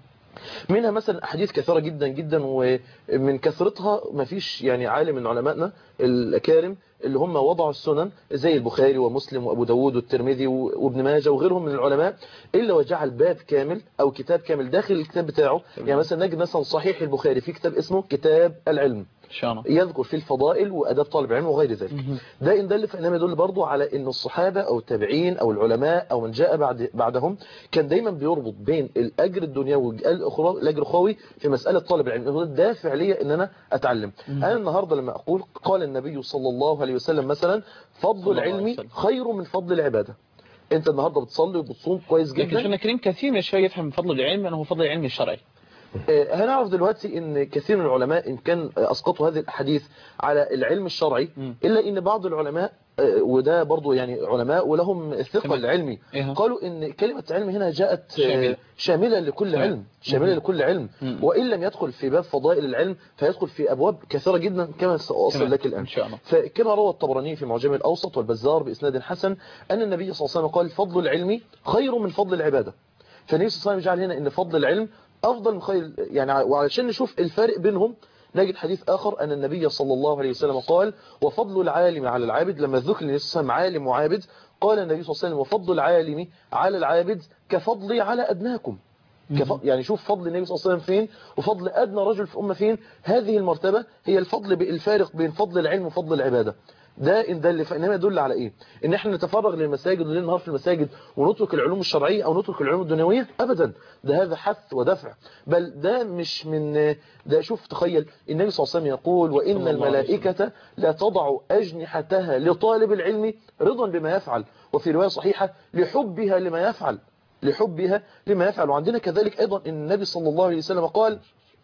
منها مثلا احاديث كثيره جدا جدا ومن كثرتها ما فيش يعني عالم من علمائنا الاكارم اللي هم وضعوا السنن زي البخاري ومسلم وابو داود والترمذي وابن ماجه وغيرهم من العلماء الا وجعل باب كامل او كتاب كامل داخل الكتاب بتاعه يعني مثلا نجد مثلا صحيح البخاري في كتاب اسمه كتاب العلم ان شاء الله يذكر في الفضائل واداب طالب العلم وغير ذلك ده ان دل فانما يدل برضه على ان الصحابه او التابعين او العلماء او من جاء بعد بعدهم كان دايما بيربط بين الاجر الدنيوي والاخروي الاجر الاخروي في مساله طالب العلم هو ده الدافع ليا ان انا اتعلم انا النهارده لما اقول قال النبي صلى الله عليه وسلم مثلا فضل الله عليه العلم وسلم. خير من فضل العباده انت النهارده بتصلي وبتصوم كويس لكن جدا شيخنا الكريم كثير من الشباب يفهم فضل العلم انه هو فضل العلم الشرعي آه، هنعرف دلوقتي ان كثير من العلماء ان كان آه، اسقطوا هذه الاحاديث على العلم الشرعي مم. الا ان بعض العلماء آه، وده برضو يعني علماء ولهم الثقل تمام. العلمي إيه. قالوا ان كلمة علم هنا جاءت آه، شاملة. شاملة لكل تمام. علم شاملة مم. لكل علم مم. وان لم يدخل في باب فضائل العلم فيدخل في ابواب كثيرة جدا كما سأصل تمام. لك الان ان شاء الله فكما روى الطبراني في معجم الأوسط والبزار بإسناد حسن أن النبي صلى الله عليه وسلم قال فضل العلم خير من فضل العبادة فالنبي صلى الله عليه وسلم جعل هنا أن فضل العلم أفضل من خير يعني ع- وعلشان نشوف الفارق بينهم نجد حديث آخر أن النبي صلى الله عليه وسلم قال وفضل العالم على العابد لما ذكر النبي صلى الله عليه وسلم عالم وعابد قال النبي صلى الله عليه وسلم وفضل العالم على العابد كفضلي على أدناكم كف... يعني شوف فضل النبي صلى الله عليه وسلم فين وفضل أدنى رجل في أمة فين هذه المرتبة هي الفضل الفارق بين فضل العلم وفضل العبادة ده إن دل فإنما يدل على إيه إن إحنا نتفرغ للمساجد وليل نهار في المساجد ونترك العلوم الشرعية أو نترك العلوم الدنيوية أبدا ده هذا حث ودفع بل ده مش من ده شوف تخيل النبي صلى الله عليه وسلم يقول وإن صلى الله عليه وسلم. الملائكة لا تضع أجنحتها لطالب العلم رضا بما يفعل وفي رواية صحيحة لحبها لما يفعل لحبها لما يفعل وعندنا كذلك أيضا إن النبي صلى الله عليه وسلم قال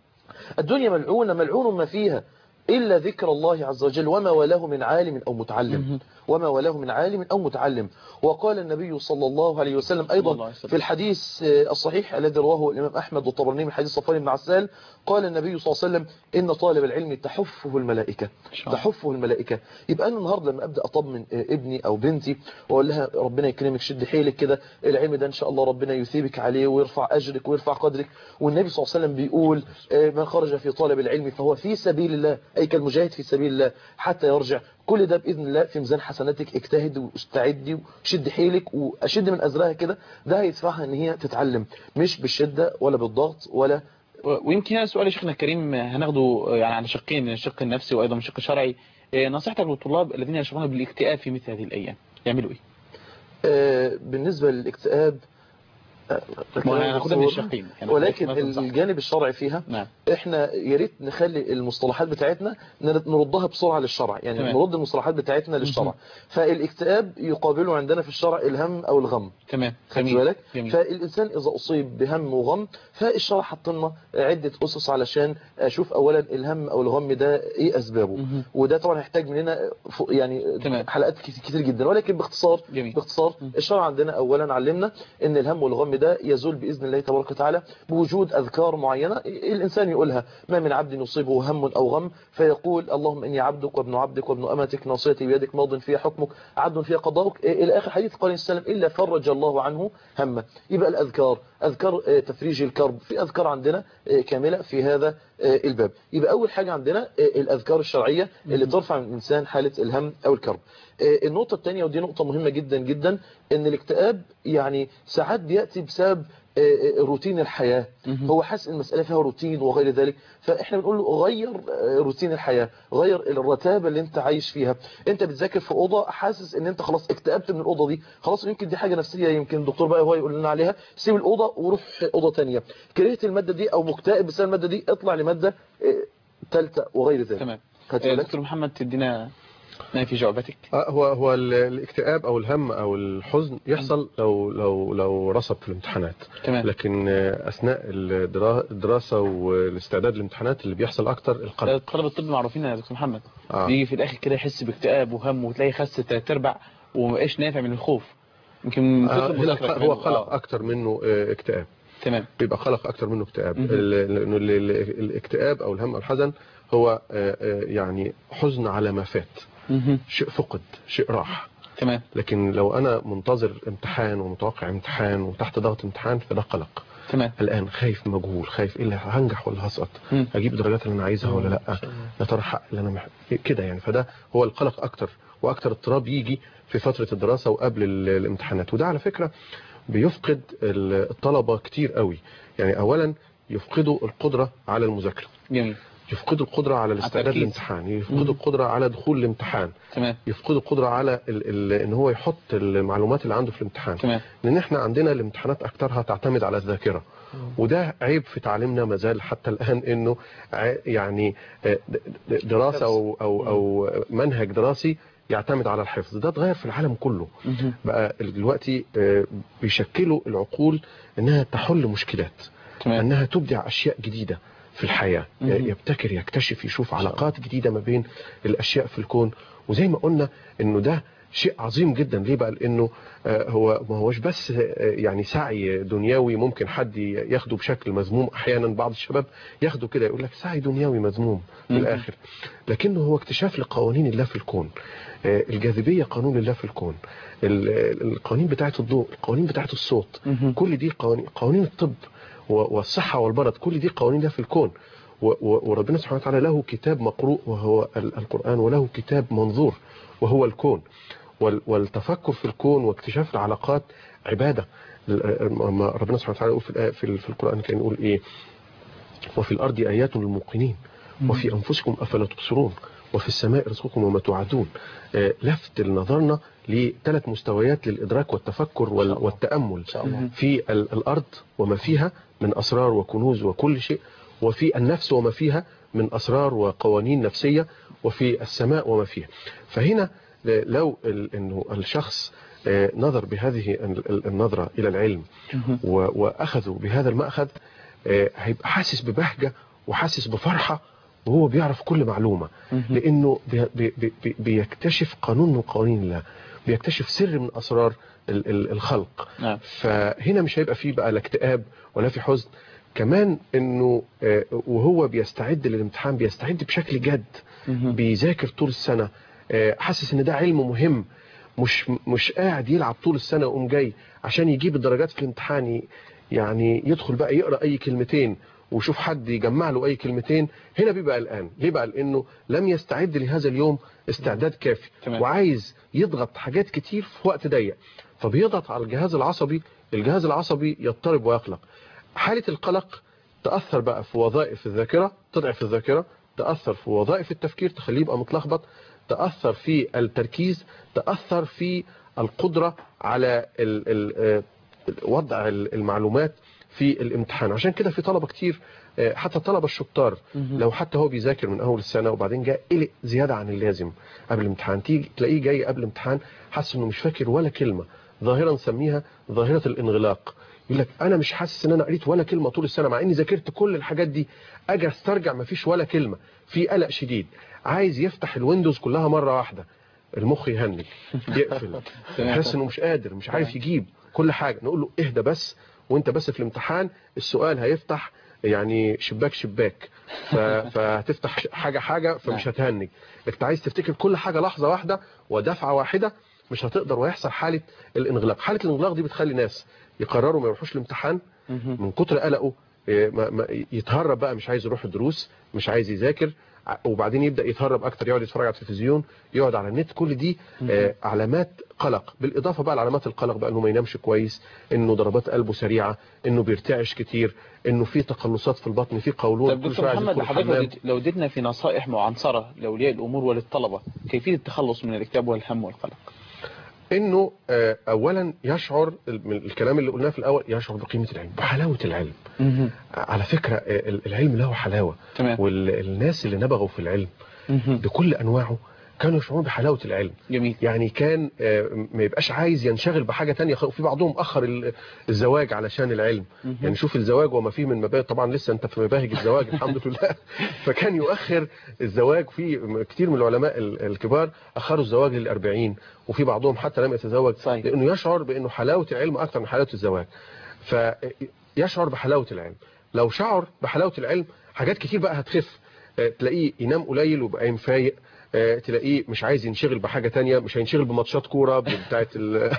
الدنيا ملعونة ملعون ما فيها إلا ذكر الله عز وجل وما وله من عالم أو متعلم وما وله من عالم أو متعلم وقال النبي صلى الله عليه وسلم صلى الله أيضا عليه وسلم. في الحديث آه، الصحيح الذي رواه الإمام أحمد والطبراني من حديث صفوان بن عسال قال النبي صلى الله عليه وسلم إن طالب العلم تحفه الملائكة شاء الله. تحفه الملائكة يبقى أنا النهاردة لما أبدأ أطمن آه، ابني أو بنتي وأقول لها ربنا يكرمك شد حيلك كده العلم ده إن شاء الله ربنا يثيبك عليه ويرفع أجرك ويرفع قدرك والنبي صلى الله عليه وسلم بيقول آه، من خرج في طالب العلم فهو في سبيل الله أي كالمجاهد في سبيل الله حتى يرجع كل ده بإذن الله في ميزان حسناتك اجتهد واستعدي وشد حيلك وأشد من أزرها كده ده هيدفعها إن هي تتعلم مش بالشدة ولا بالضغط ولا و- ويمكن هذا السؤال يا شيخنا الكريم هناخده يعني على شقين من الشق النفسي وايضا من الشق الشرعي إيه، نصيحتك للطلاب الذين يشعرون بالاكتئاب في مثل هذه الايام يعملوا ايه؟ آه، بالنسبة للاكتئاب آه، ما هو هناخدها من الشقين يعني ولكن حضرتك مثلاً صح. الجانب الشرعي فيها نعم احنا يا ريت نخلي المصطلحات بتاعتنا نر- نردها بسرعه للشرع يعني تمام. نرد المصطلحات بتاعتنا للشرع فالاكتئاب يقابله عندنا في الشرع الهم او الغم تمام خدت جميل بالك جميل فالانسان اذا اصيب بهم وغم فالشرع حط لنا عده اسس علشان اشوف اولا الهم او الغم ده ايه اسبابه مهم. وده طبعا هيحتاج مننا ف- يعني تمام. حلقات كت- كتير جدا ولكن باختصار جميل باختصار الشرع عندنا اولا علمنا ان الهم والغم ده يزول باذن الله تبارك وتعالى بوجود اذكار معينه الانسان يقولها ما من عبد يصيبه هم او غم فيقول اللهم اني عبدك وابن عبدك وابن امتك ناصيتي بيدك ماض فيها حكمك عدل فيها قضاؤك الى اخر حديث قال السلام الا فرج الله عنه همه يبقى الاذكار اذكار آه، تفريج الكرب في اذكار عندنا آه، كامله في هذا آه، الباب يبقى اول حاجه عندنا آه، الاذكار الشرعيه اللي ترفع من الانسان حاله الهم او الكرب آه، النقطه الثانيه ودي نقطه مهمه جدا جدا ان الاكتئاب يعني ساعات بياتي بسبب آه، آه، روتين الحياه مهم. هو حاسس ان المساله فيها روتين وغير ذلك فاحنا بنقول له غير آه، روتين الحياه غير الرتابه اللي انت عايش فيها انت بتذاكر في اوضه حاسس ان انت خلاص اكتئبت من الاوضه دي خلاص يمكن دي حاجه نفسيه يمكن الدكتور بقى هو يقول لنا عليها سيب الاوضه وروح اوضه ثانيه كرهت الماده دي او مكتئب بسبب الماده دي اطلع لماده ثالثه وغير ذلك تمام خدت آه، بالك؟ دكتور محمد تدينا ما في جعبتك آه، هو هو ال- الاكتئاب او الهم او الحزن يحصل لو لو لو رصد في الامتحانات تمام لكن آه، اثناء الدرا- الدراسه والاستعداد للامتحانات اللي بيحصل اكتر القلق طلبة الطب معروفين يا دكتور محمد آه. بيجي في الاخر كده يحس باكتئاب وهم وتلاقي خس تلات ارباع ومبقاش نافع من الخوف يمكن من آه، كتر هنا المذاكرة الق- كمان. هو قلق آه. اكتر منه آه، اكتئاب تمام بيبقى قلق اكتر منه اكتئاب مهم. ال- لانه ال- ال- الاكتئاب او الهم او الحزن هو آه، آه، يعني حزن على ما فات مهم. شيء فقد شيء راح تمام لكن لو انا منتظر امتحان ومتوقع امتحان وتحت ضغط امتحان فده قلق تمام الان خايف مجهول خايف ايه اللي هنجح ولا هسقط مم. هجيب الدرجات اللي انا عايزها ولا لا يا ترى حق اللي انا مح... كده يعني فده هو القلق اكتر واكتر اضطراب يجي في فتره الدراسه وقبل ال- الامتحانات وده على فكره بيفقد ال- الطلبه كتير قوي يعني اولا يفقدوا القدره على المذاكره جميل يفقدوا القدره على الاستعداد التركيز. للامتحان يفقدوا القدره على دخول الامتحان تمام يفقدوا القدره على ال... ال... ان هو يحط المعلومات اللي عنده في الامتحان تمام لان احنا عندنا الامتحانات اكترها تعتمد على الذاكره وده عيب في تعليمنا ما زال حتى الان انه ع- يعني آه، د- د- دراسه او او او منهج دراسي يعتمد على الحفظ ده اتغير في العالم كله مهم. بقى دلوقتي آه، بيشكلوا العقول انها تحل مشكلات تمام انها تبدع اشياء جديده في الحياه مهم. يبتكر يكتشف يشوف علاقات جديده ما بين الاشياء في الكون وزي ما قلنا انه ده شيء عظيم جدا ليه بقى لانه آه، هو ما هوش بس آه، يعني سعي دنيوي ممكن حد ياخده بشكل مذموم احيانا بعض الشباب ياخده كده يقول لك سعي دنيوي مذموم في مهم. الاخر لكنه هو اكتشاف لقوانين الله في الكون آه، الجاذبيه قانون الله في الكون ال- القوانين بتاعه الضوء القوانين بتاعه الصوت مهم. كل دي قوانين قوانين الطب و- والصحة والمرض كل دي قوانين ده في الكون و- و- وربنا سبحانه وتعالى له كتاب مقروء وهو ال- القرآن وله كتاب منظور وهو الكون وال- والتفكر في الكون واكتشاف العلاقات عبادة ال- ما ربنا سبحانه وتعالى يقول في الآية- في ال- في القرآن كان يقول إيه وفي الأرض آيات للموقنين وفي أنفسكم أفلا تبصرون وفي السماء رزقكم وما توعدون آه، لفت نظرنا لثلاث مستويات للإدراك والتفكر وال- والتأمل شاء الله. في ال- الأرض وما فيها من أسرار وكنوز وكل شيء وفي النفس وما فيها من أسرار وقوانين نفسية وفي السماء وما فيها فهنا لو ال- انه الشخص آه، نظر بهذه ال- ال- النظرة إلى العلم و- وأخذوا بهذا المأخذ آه، هيبقى حاسس ببهجة وحاسس بفرحة وهو بيعرف كل معلومة لأنه بي بي بي بيكتشف قانون من قوانين الله بيكتشف سر من أسرار ال- ال- الخلق نعم فهنا مش هيبقى فيه بقى لا اكتئاب ولا في حزن كمان انه آه، وهو بيستعد للامتحان بيستعد بشكل جد مهم. بيذاكر طول السنة آه، حاسس ان ده علم مهم مش مش قاعد يلعب طول السنة وقوم جاي عشان يجيب الدرجات في الامتحان ي- يعني يدخل بقى يقرأ اي كلمتين ويشوف حد يجمع له اي كلمتين هنا بيبقى قلقان ليه بقى لانه لم يستعد لهذا اليوم استعداد كافي تمام. وعايز يضغط حاجات كتير في وقت ضيق فبيضغط على الجهاز العصبي الجهاز العصبي يضطرب ويقلق حالة القلق تأثر بقى في وظائف الذاكرة تضعف الذاكرة تأثر في وظائف التفكير تخليه يبقى متلخبط تأثر في التركيز تأثر في القدرة على ال ال آه، وضع ال- المعلومات في الامتحان عشان كده في طلبة كتير آه، حتى الطلبة الشطار لو حتى هو بيذاكر من أول السنة وبعدين جاء قلق زيادة عن اللازم قبل الامتحان تيجي تلاقيه جاي قبل الامتحان حاسس انه مش فاكر ولا كلمة ظاهرة نسميها ظاهرة الانغلاق يقول لك انا مش حاسس ان انا قريت ولا كلمه طول السنه مع اني ذاكرت كل الحاجات دي اجي استرجع مفيش ولا كلمه في قلق شديد عايز يفتح الويندوز كلها مره واحده المخ يهنج يقفل يحس انه مش قادر مش عارف يجيب كل حاجه نقول له اهدى بس وانت بس في الامتحان السؤال هيفتح يعني شباك شباك ف- فهتفتح ش- حاجه حاجه فمش هتهنج انت عايز تفتكر كل حاجه لحظه واحده ودفعه واحده مش هتقدر ويحصل حاله الانغلاق حاله الانغلاق دي بتخلي ناس يقرروا ما يروحوش الامتحان من كتر قلقه إيه، ما- ما- يتهرب بقى مش عايز يروح الدروس مش عايز يذاكر ع- وبعدين يبدا يتهرب اكتر يقعد يتفرج على التلفزيون يقعد على النت كل دي آه، علامات قلق بالاضافه بقى لعلامات القلق بقى انه ما ينامش كويس انه ضربات قلبه سريعه انه بيرتعش كتير انه في تقلصات في البطن في قولون طب كل دكتور شويه عايز محمد يدخل لحضرتك لو الحمام. اديت- لو اديتنا في نصائح معنصرة لأولياء الأمور وللطلبة كيفية التخلص من الاكتئاب والهم والقلق انه آه، اولا يشعر من الكلام اللي قلناه في الاول يشعر بقيمه العلم بحلاوه العلم على فكره آه، العلم له حلاوه تمام والناس اللي نبغوا في العلم مهم. بكل انواعه كانوا يشعرون بحلاوه العلم جميل يعني كان آه، ما يبقاش عايز ينشغل بحاجه تانية خ- في بعضهم اخر ال- الزواج علشان العلم يعني شوف الزواج وما فيه من مباهج طبعا لسه انت في مباهج الزواج الحمد لله فكان يؤخر الزواج في م- كتير من العلماء ال- الكبار اخروا الزواج للأربعين وفي بعضهم حتى لم يتزوج صحيح. لانه يشعر بانه حلاوه العلم اكثر من حلاوه الزواج فيشعر بحلاوه العلم لو شعر بحلاوه العلم حاجات كتير بقى هتخف آه، تلاقيه ينام قليل ويبقى قايم فايق آه، تلاقيه مش عايز ينشغل بحاجه تانية مش هينشغل بماتشات كوره بتاعت ال...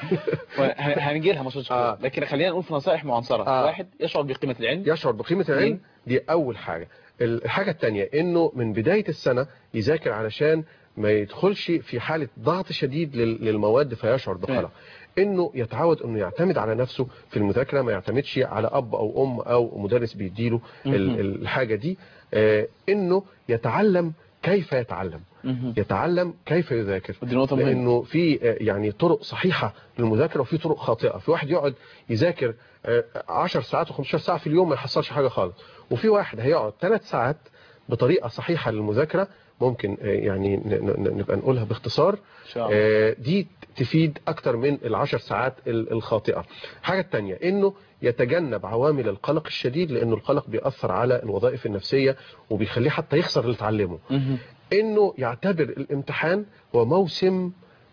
هنجي لها ماتشات آه. آه. لكن خلينا نقول في نصائح معنصره آه. واحد يشعر بقيمه العلم يشعر بقيمه العلم اثنين. دي اول حاجه الحاجه الثانيه انه من بدايه السنه يذاكر علشان ما يدخلش في حاله ضغط شديد لل- للمواد فيشعر بقلق انه يتعود انه يعتمد على نفسه في المذاكره ما يعتمدش على اب او ام او مدرس بيديله ال- مهم. الحاجه دي آه، انه يتعلم كيف يتعلم مهم. يتعلم كيف يذاكر ودي نقطة مهمة. لانه في آه، يعني طرق صحيحه للمذاكره وفي طرق خاطئه في واحد يقعد يذاكر آه، 10 ساعات و15 ساعه في اليوم ما يحصلش حاجه خالص وفي واحد هيقعد 3 ساعات بطريقه صحيحه للمذاكره ممكن آه، يعني ن- ن- نبقى نقولها باختصار ان شاء الله آه، دي تفيد اكتر من العشر ساعات ال- الخاطئه الحاجه الثانيه انه يتجنب عوامل القلق الشديد لانه القلق بيأثر على الوظائف النفسيه وبيخليه حتى يخسر اللي اتعلمه مهم. انه يعتبر الامتحان هو موسم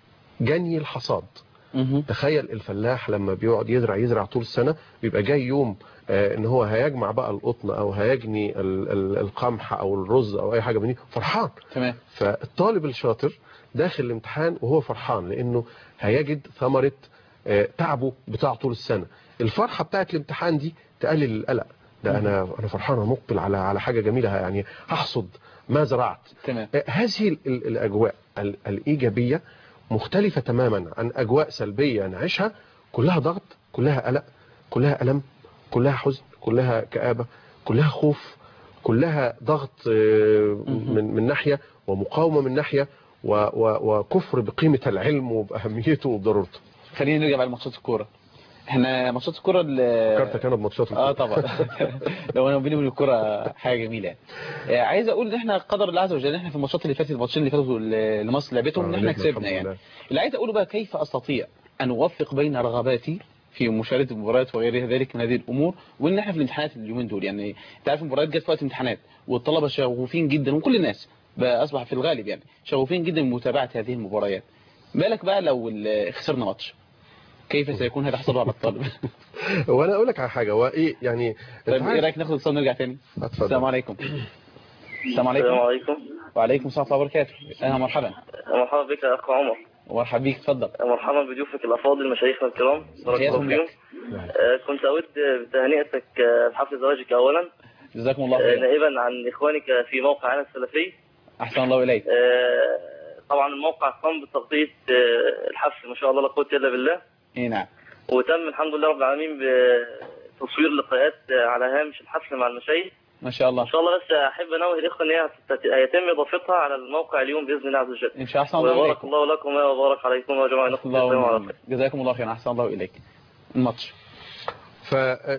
جني الحصاد مهم. تخيل الفلاح لما بيقعد يزرع يزرع طول السنة بيبقى جاي يوم آه، ان هو هيجمع بقى القطن او هيجني ال- ال- القمح او الرز او اي حاجة من دي فرحان تمام فالطالب الشاطر داخل الامتحان وهو فرحان لانه هيجد ثمرة آه، تعبه بتاع طول السنة الفرحة بتاعت الامتحان دي تقلل القلق ده انا انا فرحان أنا مقبل على على حاجة جميلة يعني هحصد ما زرعت تمام آه، هذه ال- ال- الأجواء ال- الإيجابية مختلفة تماما عن أجواء سلبية نعيشها كلها ضغط كلها قلق كلها ألم كلها حزن كلها كآبة كلها خوف كلها ضغط آه، من من ناحية ومقاومة من ناحية و- و- وكفر بقيمة العلم وبأهميته وبضرورته خلينا نرجع بقى لماتشات الكوره احنا ماتشات الكوره ال- كارتك أنا بماتشات اه الكورة. طبعا لو انا بيني وبين الكوره حاجه جميله يعني آه، عايز اقول ان احنا قدر الله عز وجل ان احنا في الماتشات اللي فاتت الماتشين اللي فاتوا اللي مصر لعبتهم ان آه، احنا لعبنا الحمد كسبنا يعني لله. اللي عايز اقوله بقى كيف استطيع ان اوفق بين رغباتي في مشاهده المباريات وغيرها ذلك من هذه الامور وان احنا في الامتحانات اليومين دول يعني انت عارف المباريات جت في وقت امتحانات والطلبه شغوفين جدا وكل الناس بقى اصبح في الغالب يعني شغوفين جدا بمتابعه هذه المباريات بالك بقى لو ال- خسرنا ماتش كيف سيكون هذا حصل على الطالب وانا اقول لك على حاجه هو ايه يعني طيب أنت ايه عارف- رايك ناخد اتصال نرجع تاني اتفضل. السلام عليكم السلام السلام عليكم عليكم وعليكم السلام ورحمه الله وبركاته اهلا مرحبا مرحبا بك يا اخ عمر مرحبا بيك اتفضل مرحبا بضيوفك الافاضل مشايخنا الكرام بارك الله تحياتهم فيهم لك آه، كنت اود بتهنئتك آه، بحفل زواجك اولا جزاكم الله آه، خيرا نائبا عن اخوانك في موقع انا السلفي احسن الله اليك آه، طبعا الموقع قام بتغطيه آه، الحفل ما شاء الله لا قوه الا بالله اي نعم وتم الحمد لله رب العالمين بتصوير لقاءات آه، على هامش الحفل مع المشايخ ما شاء الله ان شاء الله بس احب انوه الاخوه ان هي هتت- هيتم اضافتها على الموقع اليوم باذن الله عز وجل ان شاء الله احسن الله وبارك اليكم الله لكم وبارك عليكم يا جماعه أحسن نقول السلام الله عليكم جزاكم الله خيرا احسن الله اليك الماتش ف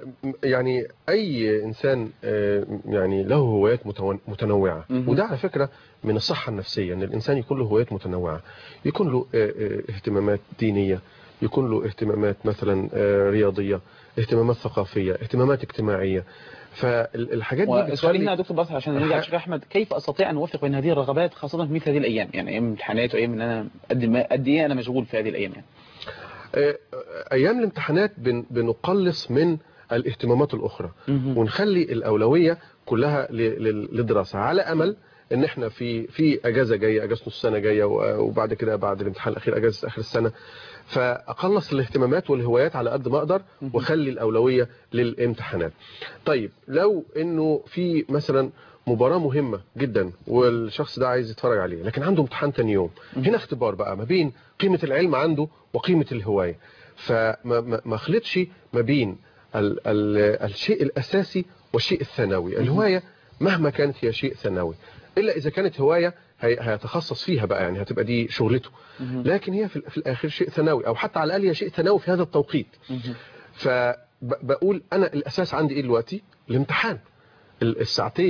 يعني اي انسان آه، يعني له هوايات متون- متنوعه مهم. وده على فكره من الصحه النفسيه ان الانسان يكون له هوايات متنوعه يكون له آه، آه، اهتمامات دينيه يكون له اهتمامات مثلا آه، رياضيه اهتمامات ثقافيه اهتمامات اجتماعيه فالحاجات دي وسؤالي هنا يا بتخلي دكتور بس عشان نرجع لشيخ احمد كيف استطيع ان اوفق بين هذه الرغبات خاصه في مثل هذه الايام يعني ايام الامتحانات وايام ان انا قد ما قد ايه انا مشغول في هذه الايام يعني آه، ايام الامتحانات بن- بنقلص من الاهتمامات الاخرى مهم. ونخلي الاولويه كلها ل- لل- للدراسه على امل ان احنا في في اجازه جايه اجازه نص سنه جايه و- وبعد كده بعد الامتحان الاخير اجازه اخر السنه فاقلص الاهتمامات والهوايات على قد ما اقدر واخلي الاولويه للامتحانات طيب لو انه في مثلا مباراة مهمة جدا والشخص ده عايز يتفرج عليه لكن عنده امتحان تاني يوم هنا اختبار بقى ما بين قيمة العلم عنده وقيمة الهواية فما ما- ما خلطش ما بين ال ال الشيء الأساسي والشيء الثانوي الهواية مهما كانت هي شيء ثانوي إلا إذا كانت هواية هي- هيتخصص فيها بقى يعني هتبقى دي شغلته لكن هي في, في الآخر شيء ثانوي أو حتى على الأقل هي شيء ثانوي في هذا التوقيت فبقول أنا الأساس عندي إيه دلوقتي الامتحان ال- الساعتين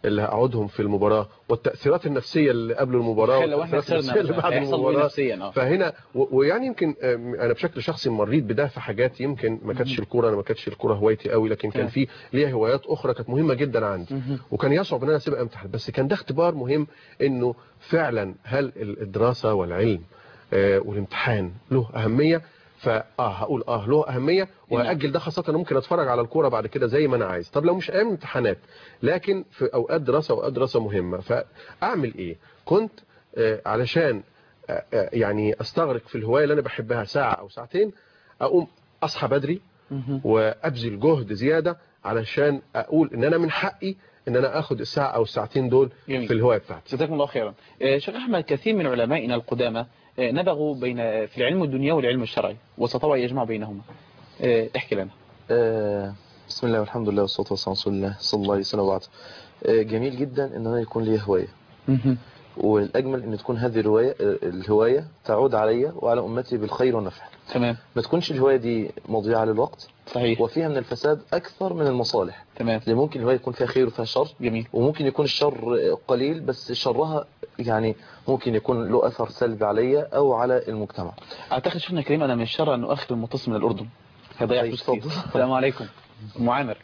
اللي هقعدهم في المباراه والتاثيرات النفسيه اللي قبل المباراه تخيل لو احنا والتأثيرات خسرنا النفسية اللي مثلاً، بعد هيحصل بيه المباراه نفسيا اه فهنا و- ويعني يمكن آم، انا بشكل شخصي مريت بده في حاجات يمكن ما كانتش الكوره انا ما كانتش الكوره هوايتي قوي لكن كان تمام. في ليا هوايات اخرى كانت مهمه جدا عندي مهم. وكان يصعب ان انا اسيبها امتحان بس كان ده اختبار مهم انه فعلا هل ال- الدراسه والعلم آه، والامتحان له اهميه فاه هقول اه له اهميه وهاجل ده خاصه أنا ممكن اتفرج على الكوره بعد كده زي ما انا عايز طب لو مش ايام امتحانات لكن في اوقات دراسه واوقات دراسه مهمه فاعمل ايه كنت آه، علشان آه، آه، يعني استغرق في الهوايه اللي انا بحبها ساعه او ساعتين اقوم اصحى بدري مهم. وابذل جهد زياده علشان اقول ان انا من حقي ان انا اخد الساعه او الساعتين دول جميل. في الهوايه بتاعتي جزاكم الله خيرا آه، شيخ أحمد كثير من علمائنا القدامى آه، نبغوا بين في العلم الدنيوي والعلم الشرعي وستطوع يجمع بينهما آه، احكي لنا آه، بسم الله والحمد لله والصلاة والسلام على رسول الله صلى الله عليه وسلم وبعد آه، جميل جدا ان انا يكون لي هواية مهم. والاجمل ان تكون هذه الرواية آه، الهواية تعود علي وعلى امتي بالخير والنفع تمام ما تكونش الهواية دي مضيعة للوقت صحيح وفيها من الفساد اكثر من المصالح تمام اللي ممكن الهواية يكون فيها خير وفيها شر جميل وممكن يكون الشر قليل بس شرها يعني ممكن يكون له اثر سلبي عليا او على المجتمع اعتقد شيخنا الكريم انا من الشر ان اؤخر المتصل من الاردن هيضيع طيب، فلوس كتير اتفضل. السلام عليكم ام عامر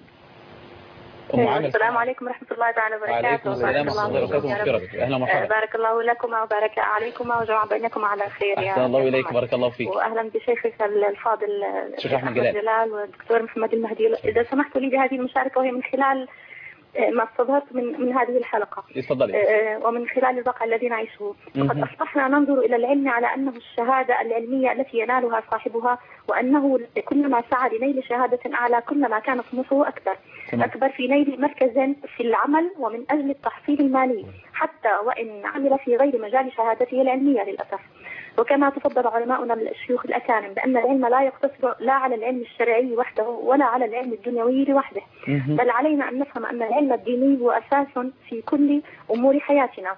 ام عامر السلام عليكم ورحمة الله تعالى وبركاته وعليكم السلام بارك ورحمه الله الله وبركاته فيكم يا رب. ومغفرته اهلا آه، ومرحبا بارك الله لكما وبارك عليكما وجمع بينكما على خير يا احسن الله شيخ اليك محمد. بارك الله فيك واهلا بشيخك الفاضل شيخ أحمد جلال. جلال والدكتور محمد المهدي اذا سمحتوا لي بهذه المشاركه وهي من خلال آه، ما استظهرت من من هذه الحلقه اتفضلي آه، ومن خلال الواقع الذي نعيشه فقد مهم. أصبحنا ننظر إلى العلم على أنه الشهادة العلمية التي ينالها صاحبها وأنه كلما سعى لنيل شهادة أعلى كلما كان طموحه أكبر تمام. أكبر في نيل مركز في العمل ومن أجل التحصيل المالي حتى وإن عمل في غير مجال شهادته العلمية للأسف وكما تفضل علماؤنا الشيوخ الأكارم بأن العلم لا يقتصر لا على العلم الشرعي وحده ولا على العلم الدنيوي لوحده مهم. بل علينا أن نفهم أن العلم الديني هو أساس في كل أمور حياتنا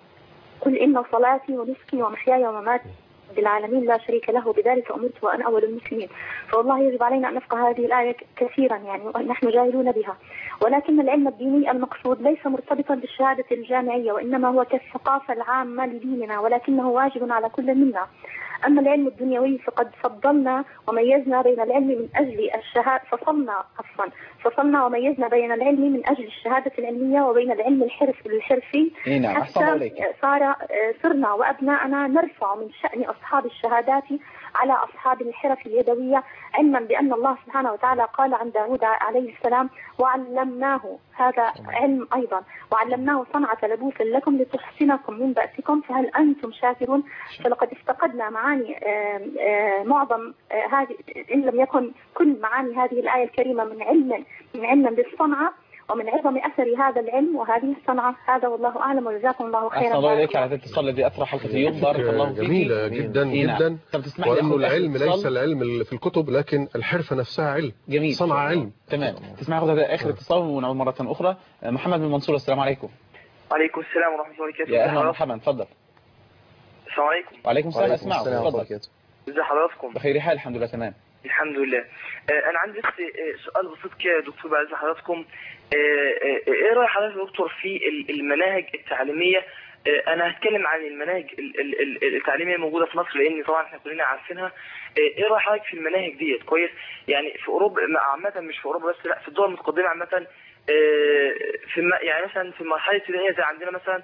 قل إن صلاتي ونسكي ومحياي ومماتي بالعالمين لا شريك له بذلك أمرت وأنا أول المسلمين فوالله يجب علينا أن نفقه هذه الآية ك- كثيرا يعني ونحن جاهلون بها ولكن العلم الديني المقصود ليس مرتبطا بالشهادة الجامعية وإنما هو كالثقافة العامة لديننا ولكنه واجب على كل منا أما العلم الدنيوي فقد فضلنا وميزنا بين العلم من أجل الشهادة فصلنا عفوا فصلنا وميزنا بين العلم من أجل الشهادة العلمية وبين العلم الحرف الحرفي اي نعم احسن الله حتى اليك صار صرنا وأبناءنا نرفع من شأن أصحاب الشهادات على أصحاب الحرف اليدوية علما بأن الله سبحانه وتعالى قال عن داود عليه السلام وعلمناه هذا علم أيضا وعلمناه صنعة لبوس لكم لتحسنكم من بأسكم فهل أنتم شاكرون فلقد افتقدنا معاني آم، آم، معظم آه، هذه إن لم يكن كل معاني هذه الآية الكريمة من علم من علم بالصنعة ومن عظم أثر هذا العلم وهذه الصنعة هذا والله أعلم وجزاكم الله خيرا احسن الله بارك اليك على هذا الاتصال الذي اثرى حلقه اليوم بارك الله فيك جميلة جدا إي نعم. جدا طب تسمح لي وانه أخذ آخر العلم اتصال؟ ليس العلم اللي في الكتب لكن الحرفة نفسها علم جميل صنع علم تمام تسمح اخذ هذا اخر اتصال ونعود مره اخرى آه، محمد من المنصوره السلام عليكم وعليكم السلام ورحمة الله وبركاته يا اهلا ومرحبا تفضل السلام عليكم وعليكم السلام وعليكم اسمعوا السلام ورحمة الله تفضل وبركاته ازي حضراتكم بخير حال الحمد لله تمام الحمد لله آه، انا عندي بس آه، سؤال بسيط كده يا دكتور بعد إذن حضراتكم آه، آه، ايه راي حضرتك يا دكتور في ال- المناهج التعليميه آه، انا هتكلم عن المناهج ال- ال- ال- التعليميه الموجوده في مصر لان طبعا احنا كلنا عارفينها آه، ايه راي حضرتك في المناهج ديت كويس يعني في اوروبا مع- عامه مش في اوروبا بس لا في الدول المتقدمه عامه آه، في الم- يعني مثلا في المرحله الابتدائيه زي عندنا مثلا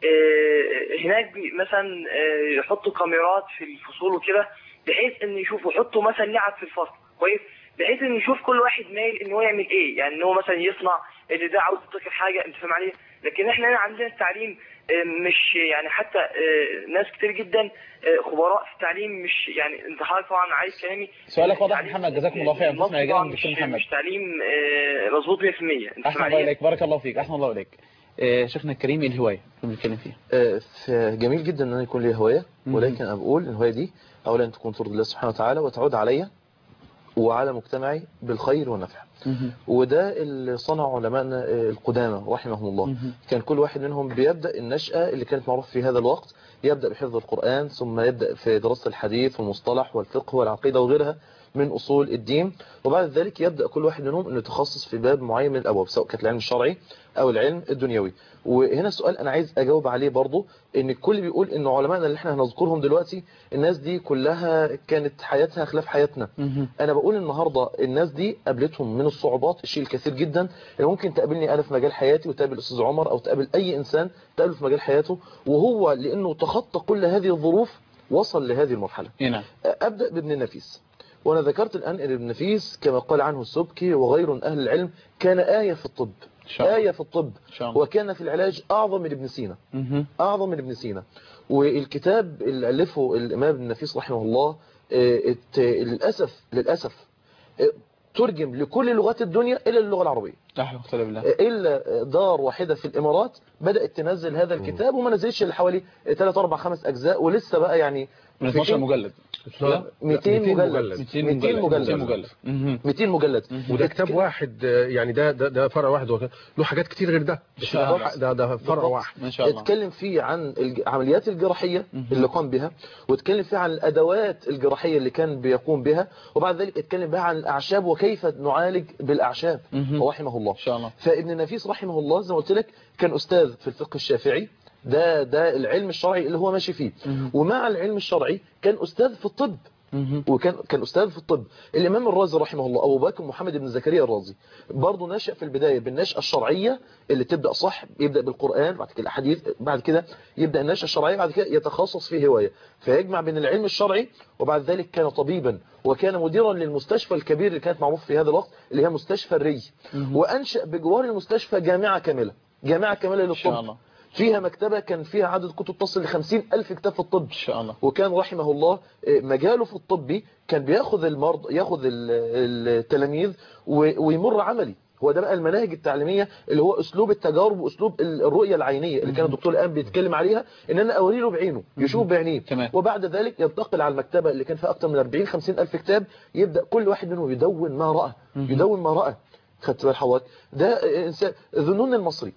آه، هناك بي- مثلا آه، يحطوا كاميرات في الفصول وكده بحيث ان يشوفوا يحطوا مثلا لعب في الفصل كويس بحيث ان يشوف كل واحد مايل ان هو يعمل ايه يعني ان هو مثلا يصنع اللي ده عاوز يفتكر حاجه انت فاهم عليه لكن احنا هنا عندنا التعليم آه، مش يعني حتى آه، ناس كتير جدا آه، خبراء في التعليم مش يعني انت حضرتك طبعا عايز كلامي سؤالك واضح التعليم- محمد جزاكم الله خيرا المصري تسمع يا طبعاً جناب دكتور مش- محمد مش تعليم آه، مظبوط 100% انت احسن فاهم الله عليه اليك بارك الله فيك احسن الله اليك آه، شيخنا الكريم ايه الهوايه اللي بنتكلم فيها آه، فجميل جدا ان انا يكون لي هوايه مم. ولكن انا بقول الهوايه دي اولا أن تكون ترضي الله سبحانه وتعالى وتعود عليا وعلى مجتمعي بالخير والنفع وده اللي صنع علمائنا آه، القدامى رحمهم الله مهم. كان كل واحد منهم بيبدأ النشأة اللي كانت معروف في هذا الوقت يبدأ بحفظ القرآن ثم يبدأ في دراسة الحديث والمصطلح والفقه والعقيدة وغيرها من أصول الدين وبعد ذلك يبدأ كل واحد منهم أنه يتخصص في باب معين من الأبواب سواء كانت العلم الشرعي أو العلم الدنيوي وهنا سؤال أنا عايز أجاوب عليه برضو أن الكل بيقول أن علمائنا اللي احنا هنذكرهم دلوقتي الناس دي كلها كانت حياتها خلاف حياتنا أنا بقول النهاردة الناس دي قابلتهم من الصعوبات الشيء الكثير جدا اللي ممكن تقابلني أنا في مجال حياتي وتقابل أستاذ عمر أو تقابل أي إنسان تقابله في مجال حياته وهو لأنه تخطى كل هذه الظروف وصل لهذه المرحلة نعم أبدأ بابن النفيس وأنا ذكرت الآن أن ابن النفيس كما قال عنه السبكي وغير من أهل العلم كان آية في الطب إن شاء الله. آية في الطب إن شاء الله. وكان في العلاج أعظم من ابن سينا مهم. أعظم من ابن سينا والكتاب اللي ألفه الإمام ابن النفيس رحمه الله آه، ات- للأسف للأسف آه، ترجم لكل لغات الدنيا إلا اللغة العربية لا حول ولا قوة إلا بالله إلا دار واحدة في الإمارات بدأت تنزل هذا الكتاب وما نزلش إلا حوالي 3 4 5 أجزاء ولسه بقى يعني من 12 مجلد لا، 200 200 مجلد 200 200 مجلد مجلد 200 مجلد مهم. 200 مجلد وده كتاب واحد آه، يعني ده ده, ده فرع واحد وك- له حاجات كتير غير ده إن شاء الله. ده ده فرع بالضبط. واحد ما شاء الله اتكلم فيه عن العمليات الجراحية اللي قام بها واتكلم فيه عن الأدوات الجراحية اللي كان بيقوم بها وبعد ذلك اتكلم بها عن الأعشاب وكيف نعالج بالأعشاب مهم. رحمه الله إن شاء الله فابن النفيس رحمه الله زي ما قلت لك كان أستاذ في الفقه الشافعي ده ده العلم الشرعي اللي هو ماشي فيه مهم. ومع العلم الشرعي كان أستاذ في الطب مهم. وكان كان استاذ في الطب الامام الرازي رحمه الله ابو بكر محمد بن زكريا الرازي برضه نشأ في البدايه بالنشأه الشرعيه اللي تبدا صح يبدا بالقران بعد كده الاحاديث بعد كده يبدا النشأه الشرعيه بعد كده يتخصص في هوايه فيجمع بين العلم الشرعي وبعد ذلك كان طبيبا وكان مديرا للمستشفى الكبير اللي كانت معروف في هذا الوقت اللي هي مستشفى الري وانشا بجوار المستشفى جامعه كامله جامعه كامله إن شاء للطب الله فيها مكتبه كان فيها عدد كتب تصل ل 50 الف كتاب في الطب إن شاء الله وكان رحمه الله مجاله في الطبي كان بياخذ المرض ياخذ ال- التلاميذ و- ويمر عملي هو ده بقى المناهج التعليميه اللي هو اسلوب التجارب واسلوب ال- الرؤيه العينيه اللي كان الدكتور الان بيتكلم عليها ان انا اوري له بعينه يشوف بعينيه تمام. وبعد ذلك ينتقل على المكتبه اللي كان فيها اكثر من 40 50 الف كتاب يبدا كل واحد منهم يدون ما راى يدون ما راى خدت بال حضرتك ده انسان ذنون المصري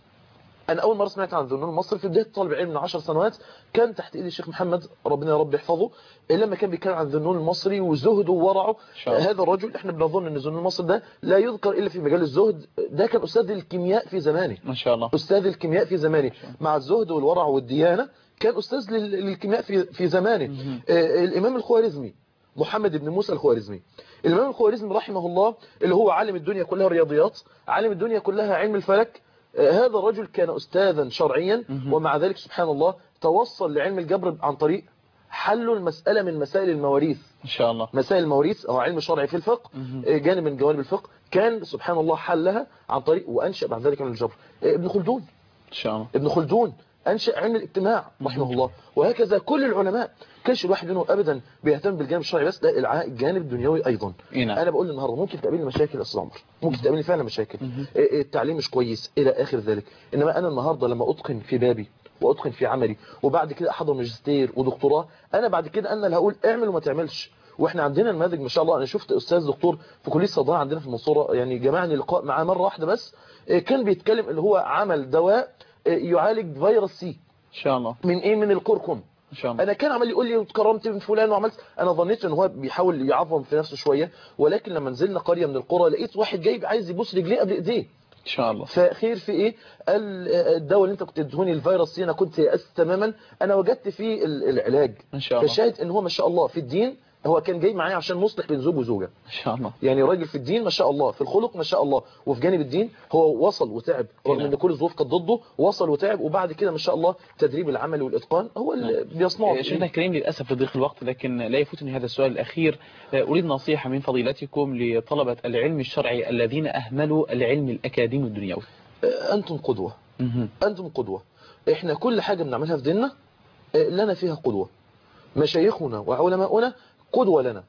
انا اول مره سمعت عن ذنون المصري في بدايه طالب علم من 10 سنوات كان تحت ايد الشيخ محمد ربنا يا رب يحفظه لما كان بيتكلم عن ذنون المصري وزهده وورعه شاء الله. هذا الرجل احنا بنظن ان ذنون المصري ده لا يذكر الا في مجال الزهد ده كان استاذ الكيمياء في زمانه ما شاء الله استاذ الكيمياء في زمانه مع الزهد والورع والديانه كان استاذ لل- للكيمياء في في زمانه آه، الامام الخوارزمي محمد بن موسى الخوارزمي الامام الخوارزمي رحمه الله اللي هو عالم الدنيا كلها رياضيات عالم الدنيا كلها علم الفلك آه، هذا الرجل كان استاذا شرعيا ومع ذلك سبحان الله توصل لعلم الجبر عن طريق حل المسألة من مسائل المواريث إن شاء الله مسائل المواريث أو علم شرعي في الفقه آه، جانب من جوانب الفقه كان سبحان الله حلها عن طريق وأنشأ بعد ذلك من الجبر آه، ابن خلدون إن شاء الله ابن خلدون أنشأ علم الاجتماع رحمه الله وهكذا كل العلماء كانش الواحد منهم أبدا بيهتم بالجانب الشرعي بس لا الع- الجانب الدنيوي أيضا إيه نعم. أنا بقول النهاردة ممكن تقابلني مشاكل يا أستاذ عمر ممكن تقابلني فعلا مشاكل إيه، التعليم مش كويس إلى آخر ذلك إنما أنا النهاردة لما أتقن في بابي وأتقن في عملي وبعد كده أحضر ماجستير ودكتوراه أنا بعد كده أنا اللي هقول اعمل وما تعملش واحنا عندنا نماذج ما شاء الله انا شفت استاذ دكتور في كليه الصيدله عندنا في المنصوره يعني جمعني لقاء معاه مره واحده بس إيه، كان بيتكلم اللي هو عمل دواء إيه، يعالج فيروس سي إن شاء الله من ايه من الكركم إن شاء الله انا كان عمال يقول لي اتكرمت من فلان وعملت انا ظنيت ان هو بيحاول يعظم في نفسه شويه ولكن لما نزلنا قريه من القرى لقيت واحد جايب عايز يبوس رجليه قبل ايديه إن شاء الله فخير في ايه قال آه، الدواء اللي انت كنت تدهوني الفيروس سي انا كنت يأست تماما انا وجدت فيه ال- العلاج إن شاء الله فشاهد ان هو ما شاء الله في الدين هو كان جاي معايا عشان مصلح بين زوج وزوجه إن شاء الله يعني راجل في الدين ما شاء الله في الخلق ما شاء الله وفي جانب الدين هو وصل وتعب رغم نعم. ان كل الظروف كانت ضده وصل وتعب وبعد كده ما شاء الله تدريب العمل والاتقان هو اللي بيصنعه شيخنا الكريم للأسف لضيق الوقت لكن لا يفوتني هذا السؤال الأخير أريد نصيحة من فضيلتكم لطلبة العلم الشرعي الذين أهملوا العلم الأكاديمي الدنيوي انتم قدوه مهم. انتم قدوه احنا كل حاجه بنعملها في ديننا آه، لنا فيها قدوه مشايخنا وعلماؤنا قدوه لنا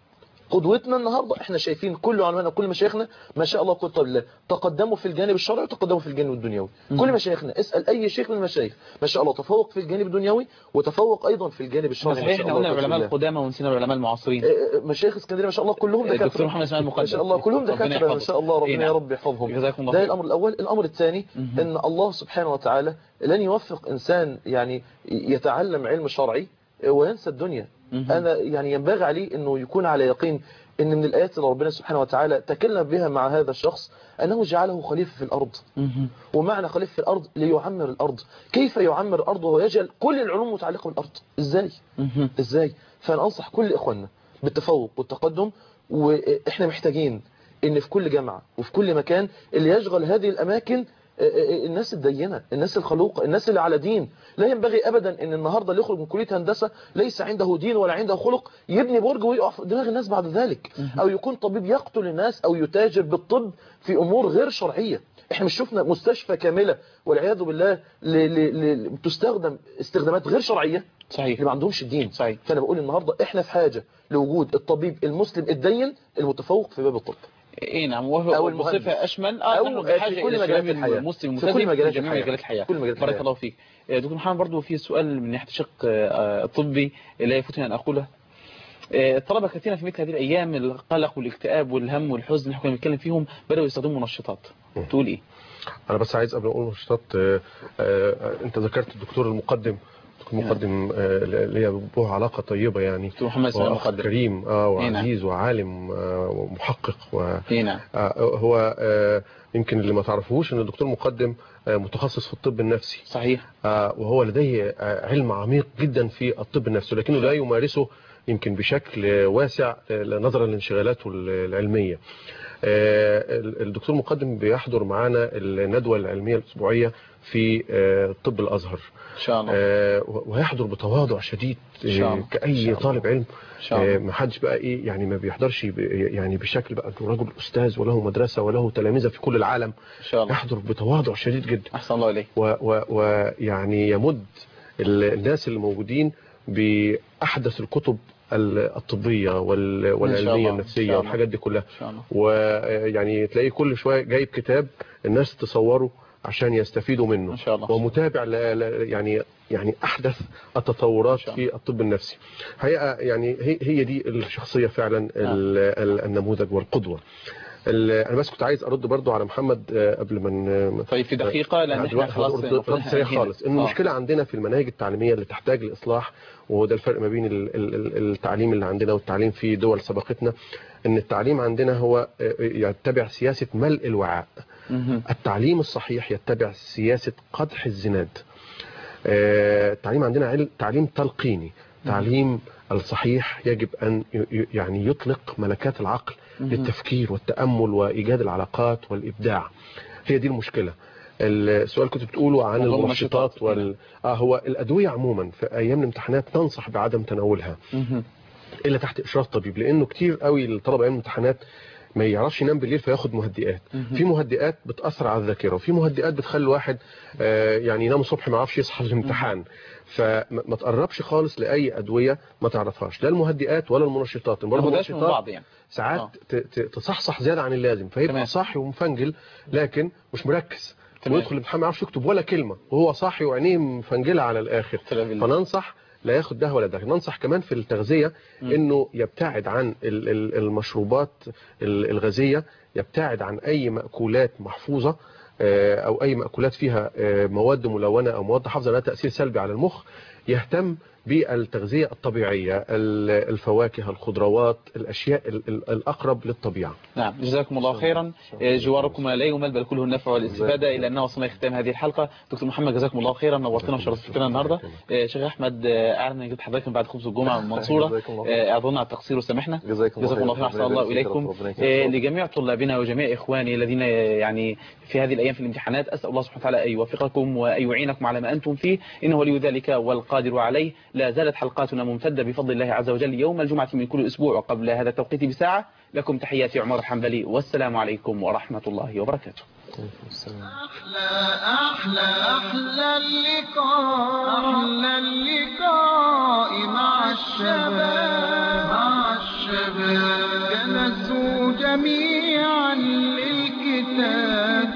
قدوتنا النهارده احنا شايفين كل علمائنا كل مشايخنا ما شاء الله قدوه لله تقدموا في الجانب الشرعي وتقدموا في الجانب الدنيوي كل مشايخنا اسال اي شيخ من المشايخ ما شاء الله تفوق في الجانب الدنيوي وتفوق ايضا في الجانب الشرعي ما صحيح شاء احنا الله قلنا تبارك العلماء الله. القدامى ونسينا العلماء المعاصرين آه، آه، مشايخ اسكندريه ما شاء الله كلهم دكاتره الدكتور محمد اسماعيل المقدم ما شاء الله كلهم ربنا دكاتره ما يحفظه. شاء الله إيه ربنا نعم. يا رب يحفظهم جزاكم الله ده خير. الامر الاول الامر الثاني ان الله سبحانه وتعالى لن يوفق انسان يعني يتعلم علم شرعي وينسى الدنيا مهم. انا يعني ينبغي عليه انه يكون على يقين ان من الايات اللي ربنا سبحانه وتعالى تكلم بها مع هذا الشخص انه جعله خليفه في الارض مهم. ومعنى خليفه في الارض ليعمر الارض كيف يعمر الارض وهو يجعل كل العلوم متعلقه بالارض ازاي مهم. ازاي فانا انصح كل اخواننا بالتفوق والتقدم واحنا محتاجين ان في كل جامعه وفي كل مكان اللي يشغل هذه الاماكن آه، آه، الناس الدينه الناس الخلوقه الناس اللي على دين لا ينبغي ابدا ان النهارده اللي يخرج من كليه هندسه ليس عنده دين ولا عنده خلق يبني برج ويقف دماغ الناس بعد ذلك او يكون طبيب يقتل الناس او يتاجر بالطب في امور غير شرعيه احنا مش شفنا مستشفى كامله والعياذ بالله ل- ل- ل- تستخدم استخدامات غير شرعيه صحيح اللي ما عندهمش الدين صحيح فانا بقول النهارده احنا في حاجه لوجود الطبيب المسلم الدين المتفوق في باب الطب اي نعم وهو أو بصفه المهندس. اشمل اه أو نحن في بحاجه كل الى مجالات الشباب الحياة. المسلم في كل الملتزم مجالات في جميع الحياة. مجالات الحياه كل مجالات بارك الحياة. الله فيك آه، دكتور محمد برضو في سؤال من ناحيه الشق آه، الطبي لا يفوتني ان اقوله آه، الطلبه كثيرا في مثل هذه الايام القلق والاكتئاب والهم والحزن اللي احنا كنا بنتكلم فيهم بداوا يستخدموا منشطات تقول ايه انا بس عايز قبل ما اقول نشاطات آه، آه، انت ذكرت الدكتور المقدم الدكتور المقدم آه، اللي هي به علاقه طيبه يعني دكتور محمد اسماعيل هو أخ المقدم كريم اه إيه نعم. وعزيز وعالم آه، ومحقق و اي نعم آه، هو آه، يمكن اللي ما تعرفوش ان الدكتور مقدم آه، متخصص في الطب النفسي صحيح آه، وهو لديه آه، علم عميق جدا في الطب النفسي لكنه لا يمارسه يمكن بشكل آه، واسع آه، نظرا لانشغالاته العلمية آه، الدكتور مقدم بيحضر معنا الندوة العلمية الأسبوعية في آه، طب الأزهر ان شاء الله آه، وهيحضر بتواضع شديد إن شاء الله. آه، إن كأي شاء الله. طالب علم ان شاء آه، الله ما حدش بقى ايه يعني ما بيحضرش ب- يعني بشكل بقى إنه رجل استاذ وله مدرسه وله تلامذه في كل العالم ان شاء الله يحضر بتواضع شديد جدا احسن الله اليك ويعني يمد ال- الناس اللي موجودين باحدث الكتب ال- الطبيه وال- والعلميه الله. إن النفسيه شاء الله. والحاجات دي كلها ان شاء الله ويعني تلاقيه كل شويه جايب كتاب الناس تصوره عشان يستفيدوا منه ان شاء الله ومتابع ل... ل... يعني يعني احدث التطورات إن شاء الله. في الطب النفسي حقيقه يعني هي هي دي الشخصيه فعلا ال... ال- النموذج والقدوه ال... انا بس كنت عايز ارد برضو على محمد آه، قبل ما ن- طيب في دقيقه لان احنا دلوقتي خلاص هرد- المفروض رد سريع إحنا خالص ان هنا. آه. المشكله عندنا في المناهج التعليميه اللي تحتاج لاصلاح وهو ده الفرق ما بين ال- ال- ال- التعليم اللي عندنا والتعليم في دول سبقتنا ان التعليم عندنا هو آه، يتبع سياسه ملء الوعاء مهم. التعليم الصحيح يتبع سياسة قدح الزناد آه، التعليم عندنا علم تعليم تلقيني تعليم الصحيح يجب أن ي- ي- يعني يطلق ملكات العقل للتفكير والتأمل وإيجاد العلاقات والإبداع هي دي المشكلة السؤال كنت بتقوله عن موضوع المنشطات المنشطات. وال... آه هو الأدوية عموما في أيام الامتحانات ننصح بعدم تناولها مهم. الا تحت اشراف طبيب لانه كتير قوي الطلبه ايام الامتحانات ما يعرفش ينام بالليل فياخد مهدئات في مهدئات بتاثر على الذاكره وفي مهدئات بتخلي الواحد آه، يعني ينام الصبح ما يعرفش يصحى الامتحان فما ما تقربش خالص لاي ادويه ما تعرفهاش لا المهدئات ولا المنشطات ما برضه خدهاش من المنشطات بعض يعني ساعات آه. ت- ت- تصحصح زياده عن اللازم فيبقى تمام. صاحي ومفنجل لكن مش مركز تمام. ويدخل الامتحان ما يعرفش يكتب ولا كلمه وهو صاحي وعينيه مفنجله على الاخر سلام بالله. فننصح لا ياخد ده ولا ده ننصح كمان في التغذيه انه يبتعد عن ال- ال- المشروبات ال- الغازيه يبتعد عن اي مأكولات محفوظه آه، او اي مأكولات فيها آه، مواد ملونة او مواد حافظة لها تأثير سلبي على المخ يهتم بالتغذية الطبيعية ال- الفواكه الخضروات الاشياء ال- ال- الاقرب للطبيعة نعم جزاكم الله خيرا آه، جواركم لا يمل بل كله النفع والاستفادة إلى أن وصلنا لختام هذه الحلقة دكتور محمد جزاكم الله خيرا نورتنا وشرفتنا النهاردة آه، شيخ أحمد آه، أعلن جد حضرتك من بعد خبز الجمعة من المنصورة جزاكم الله آه، أعذرنا على التقصير وسامحنا جزاكم الله جزاكم الله خيرا خير. أحسن الله ربنا يبارك فيك إليكم يا رب. ربنا آه، يكرمك. لجميع طلابنا وجميع إخواني الذين يعني في هذه الأيام في الامتحانات أسأل الله سبحانه وتعالى أن يوفقكم وأن يعينكم على ما أنتم فيه إنه ولي ذلك والقادر عليه لا زالت حلقاتنا ممتدة بفضل الله عز وجل يوم الجمعة من كل أسبوع وقبل هذا التوقيت بساعة لكم تحياتي عمر الحنبلي والسلام عليكم ورحمة الله وبركاته أحلى أحلى أحلى اللقاء أحلى اللقاء مع الشباب مع الشباب جلسوا جميعا للكتاب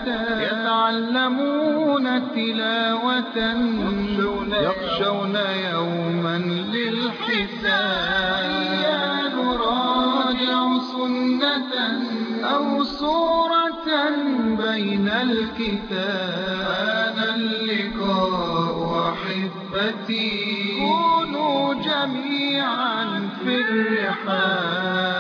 يتعلمون تلاوة يخشون يوما للحساب هيا نراجع سنة أو صورة بين الكتاب هذا اللقاء أحب إخوتي كونوا جميعا في الرحاب